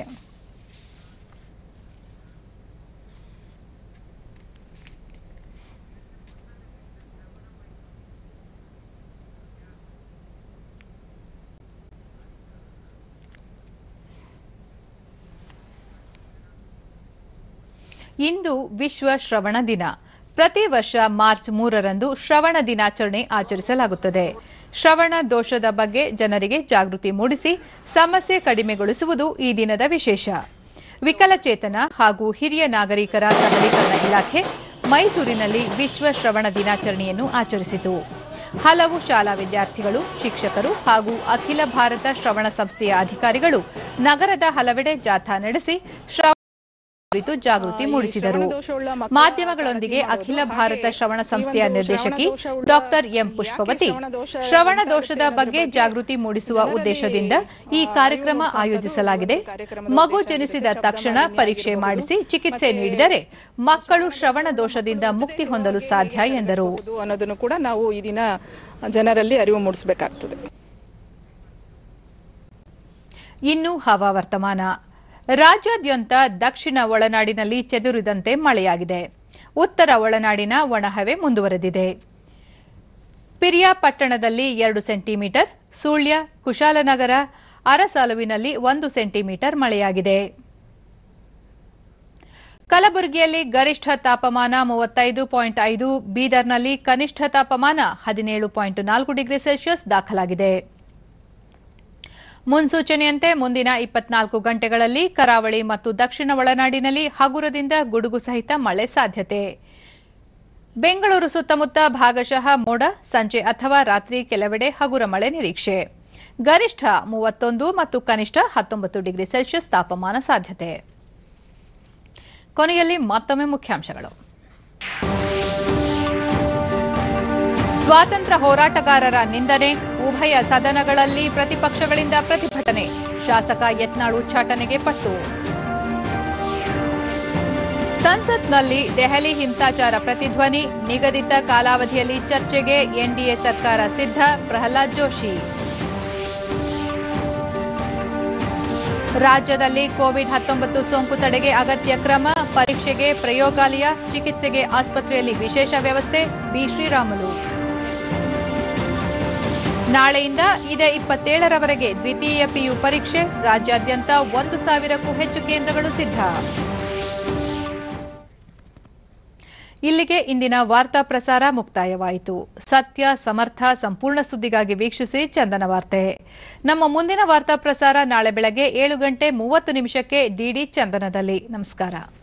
ಇಂದು ವಿಶ್ವ ಶ್ರವಣ ದಿನ ಪ್ರತಿ ವರ್ಷ ಮಾರ್ಚ್ ಮೂರರಂದು ಶ್ರವಣ ದಿನಾಚರಣೆ ಆಚರಿಸಲಾಗುತ್ತದೆ ಶ್ರವಣ ದೋಷದ ಬಗ್ಗೆ ಜನರಿಗೆ ಜಾಗೃತಿ ಮೂಡಿಸಿ ಸಮಸ್ಯೆ ಕಡಿಮೆಗೊಳಿಸುವುದು ಈ ದಿನದ ವಿಶೇಷ ವಿಕಲಚೇತನ ಹಾಗೂ ಹಿರಿಯ ನಾಗರಿಕರ ಸಬಲೀಕರಣ ಇಲಾಖೆ ಮೈಸೂರಿನಲ್ಲಿ ವಿಶ್ವ ಶ್ರವಣ ದಿನಾಚರಣೆಯನ್ನು ಆಚರಿಸಿತು ಹಲವು ಶಾಲಾ ವಿದ್ಯಾರ್ಥಿಗಳು ಶಿಕ್ಷಕರು ಹಾಗೂ ಅಖಿಲ ಭಾರತ ಶ್ರವಣ ಸಂಸ್ಥೆಯ ಅಧಿಕಾರಿಗಳು ನಗರದ ಹಲವೆಡೆ ಜಾಥಾ ನಡೆಸಿ ಶ್ರವಣ ಕುರಿತು ಜಾಗೃತಿ ಮೂಡಿಸಿದರು ಮಾಧ್ಯಮಗಳೊಂದಿಗೆ ಅಖಿಲ ಭಾರತ ಶ್ರವಣ ಸಂಸ್ಥೆಯ ನಿರ್ದೇಶಕಿ ಡಾಕ್ಟರ್ ಎಂ ಪುಷ್ಪವತಿ ಶ್ರವಣ ದೋಷದ ಬಗ್ಗೆ ಜಾಗೃತಿ ಮೂಡಿಸುವ ಉದ್ದೇಶದಿಂದ ಈ ಕಾರ್ಯಕ್ರಮ ಆಯೋಜಿಸಲಾಗಿದೆ ಮಗು ಜನಿಸಿದ ತಕ್ಷಣ ಪರೀಕ್ಷೆ ಮಾಡಿಸಿ ಚಿಕಿತ್ಸೆ ನೀಡಿದರೆ ಮಕ್ಕಳು ಶ್ರವಣ ದೋಷದಿಂದ ಮುಕ್ತಿ ಹೊಂದಲು ಸಾಧ್ಯ ಎಂದರು ಅನ್ನೋದನ್ನು ಕೂಡ ನಾವು ಈ ದಿನ ಜನರಲ್ಲಿ ಅರಿವು ಮೂಡಿಸಬೇಕಾಗ್ತದೆ ಇನ್ನು ಹವಾವರ್ತಮಾನ ರಾಜ್ಯಾದ್ಯಂತ ದಕ್ಷಿಣ ಒಳನಾಡಿನಲ್ಲಿ ಚೆದುರಿದಂತೆ ಮಳೆಯಾಗಿದೆ ಉತ್ತರ ಒಳನಾಡಿನ ಒಣಹವೆ ಮುಂದುವರೆದಿದೆ ಪಿರಿಯಾಪಟ್ಟಣದಲ್ಲಿ ಎರಡು ಸೆಂಟಿಮೀಟರ್ ಸುಳ್ಯ ಕುಶಾಲನಗರ ಅರಸಾಲುವಿನಲ್ಲಿ ಒಂದು ಸೆಂಟಿಮೀಟರ್ ಮಳೆಯಾಗಿದೆ ಕಲಬುರಗಿಯಲ್ಲಿ ಗರಿಷ್ಠ ತಾಪಮಾನ ಮೂವತ್ತೈದು ಪಾಯಿಂಟ್ ಐದು ಬೀದರ್ನಲ್ಲಿ ಕನಿಷ್ಠ ತಾಪಮಾನ ಹದಿನೇಳು ಪಾಯಿಂಟ್ ನಾಲ್ಕು ಡಿಗ್ರಿ ಸೆಲ್ಸಿಯಸ್ ದಾಖಲಾಗಿದೆ ಮುನ್ಸೂಚನೆಯಂತೆ ಮುಂದಿನ ಇಪ್ಪತ್ನಾಲ್ಕು ಗಂಟೆಗಳಲ್ಲಿ ಕರಾವಳಿ ಮತ್ತು ದಕ್ಷಿಣ ಒಳನಾಡಿನಲ್ಲಿ ಹಗುರದಿಂದ ಗುಡುಗು ಸಹಿತ ಮಳೆ ಸಾಧ್ಯತೆ ಬೆಂಗಳೂರು ಸುತ್ತಮುತ್ತ ಭಾಗಶಃ ಮೋಡ ಸಂಜೆ ಅಥವಾ ರಾತ್ರಿ ಕೆಲವೆಡೆ ಹಗುರ ಮಳೆ ನಿರೀಕ್ಷೆ ಗರಿಷ್ಠ ಮೂವತ್ತೊಂದು ಮತ್ತು ಕನಿಷ್ಠ ಹತ್ತೊಂಬತ್ತು ಡಿಗ್ರಿ ಸೆಲ್ಸಿಯಸ್ ತಾಪಮಾನ ಸಾಧ್ಯತೆ ಕೊನೆಯಲ್ಲಿ ಮತ್ತೊಮ್ಮೆ ಮುಖ್ಯಾಂಶಗಳು ಸ್ವಾತಂತ್ರ್ಯ ಹೋರಾಟಗಾರರ ನಿಂದನೆ ಉಭಯ ಸದನಗಳಲ್ಲಿ ಪ್ರತಿಪಕ್ಷಗಳಿಂದ ಪ್ರತಿಭಟನೆ ಶಾಸಕ ಯತ್ನಾಳ್ ಉಚ್ಚಾಟನೆಗೆ ಪಟ್ಟು ಸಂಸತ್ನಲ್ಲಿ ದೆಹಲಿ ಹಿಂಸಾಚಾರ ಪ್ರತಿಧ್ವನಿ ನಿಗದಿತ ಕಾಲಾವಧಿಯಲ್ಲಿ ಚರ್ಚೆಗೆ ಎನ್ಡಿಎ ಸರ್ಕಾರ ಸಿದ್ಧ ಪ್ರಹ್ಲಾದ್ ಜೋಶಿ ರಾಜ್ಯದಲ್ಲಿ ಕೋವಿಡ್ ಹತ್ತೊಂಬತ್ತು ಸೋಂಕು ತಡೆಗೆ ಅಗತ್ಯ ಕ್ರಮ ಪರೀಕ್ಷೆಗೆ ಪ್ರಯೋಗಾಲಯ ಚಿಕಿತ್ಸೆಗೆ ಆಸ್ಪತ್ರೆಯಲ್ಲಿ ವಿಶೇಷ ವ್ಯವಸ್ಥೆ ಬಿ ಶ್ರೀರಾಮುಲು ನಾಳೆಯಿಂದ ಇದೇ ಇಪ್ಪತ್ತೇಳರವರೆಗೆ ದ್ವಿತೀಯ ಪಿಯು ಪರೀಕ್ಷೆ ರಾಜ್ಯಾದ್ಯಂತ ಒಂದು ಸಾವಿರಕ್ಕೂ ಹೆಚ್ಚು ಕೇಂದ್ರಗಳು ಸಿದ್ಧ ಇಲ್ಲಿಗೆ ಇಂದಿನ ವಾರ್ತಾ ಪ್ರಸಾರ ಮುಕ್ತಾಯವಾಯಿತು ಸತ್ಯ ಸಮರ್ಥ ಸಂಪೂರ್ಣ ಸುದ್ದಿಗಾಗಿ ವೀಕ್ಷಿಸಿ ಚಂದನ ವಾರ್ತೆ ನಮ್ಮ ಮುಂದಿನ ವಾರ್ತಾ ಪ್ರಸಾರ ನಾಳೆ ಬೆಳಗ್ಗೆ ಏಳು ಗಂಟೆ ಮೂವತ್ತು ನಿಮಿಷಕ್ಕೆ ಡಿಡಿ ಚಂದನದಲ್ಲಿ ನಮಸ್ಕಾರ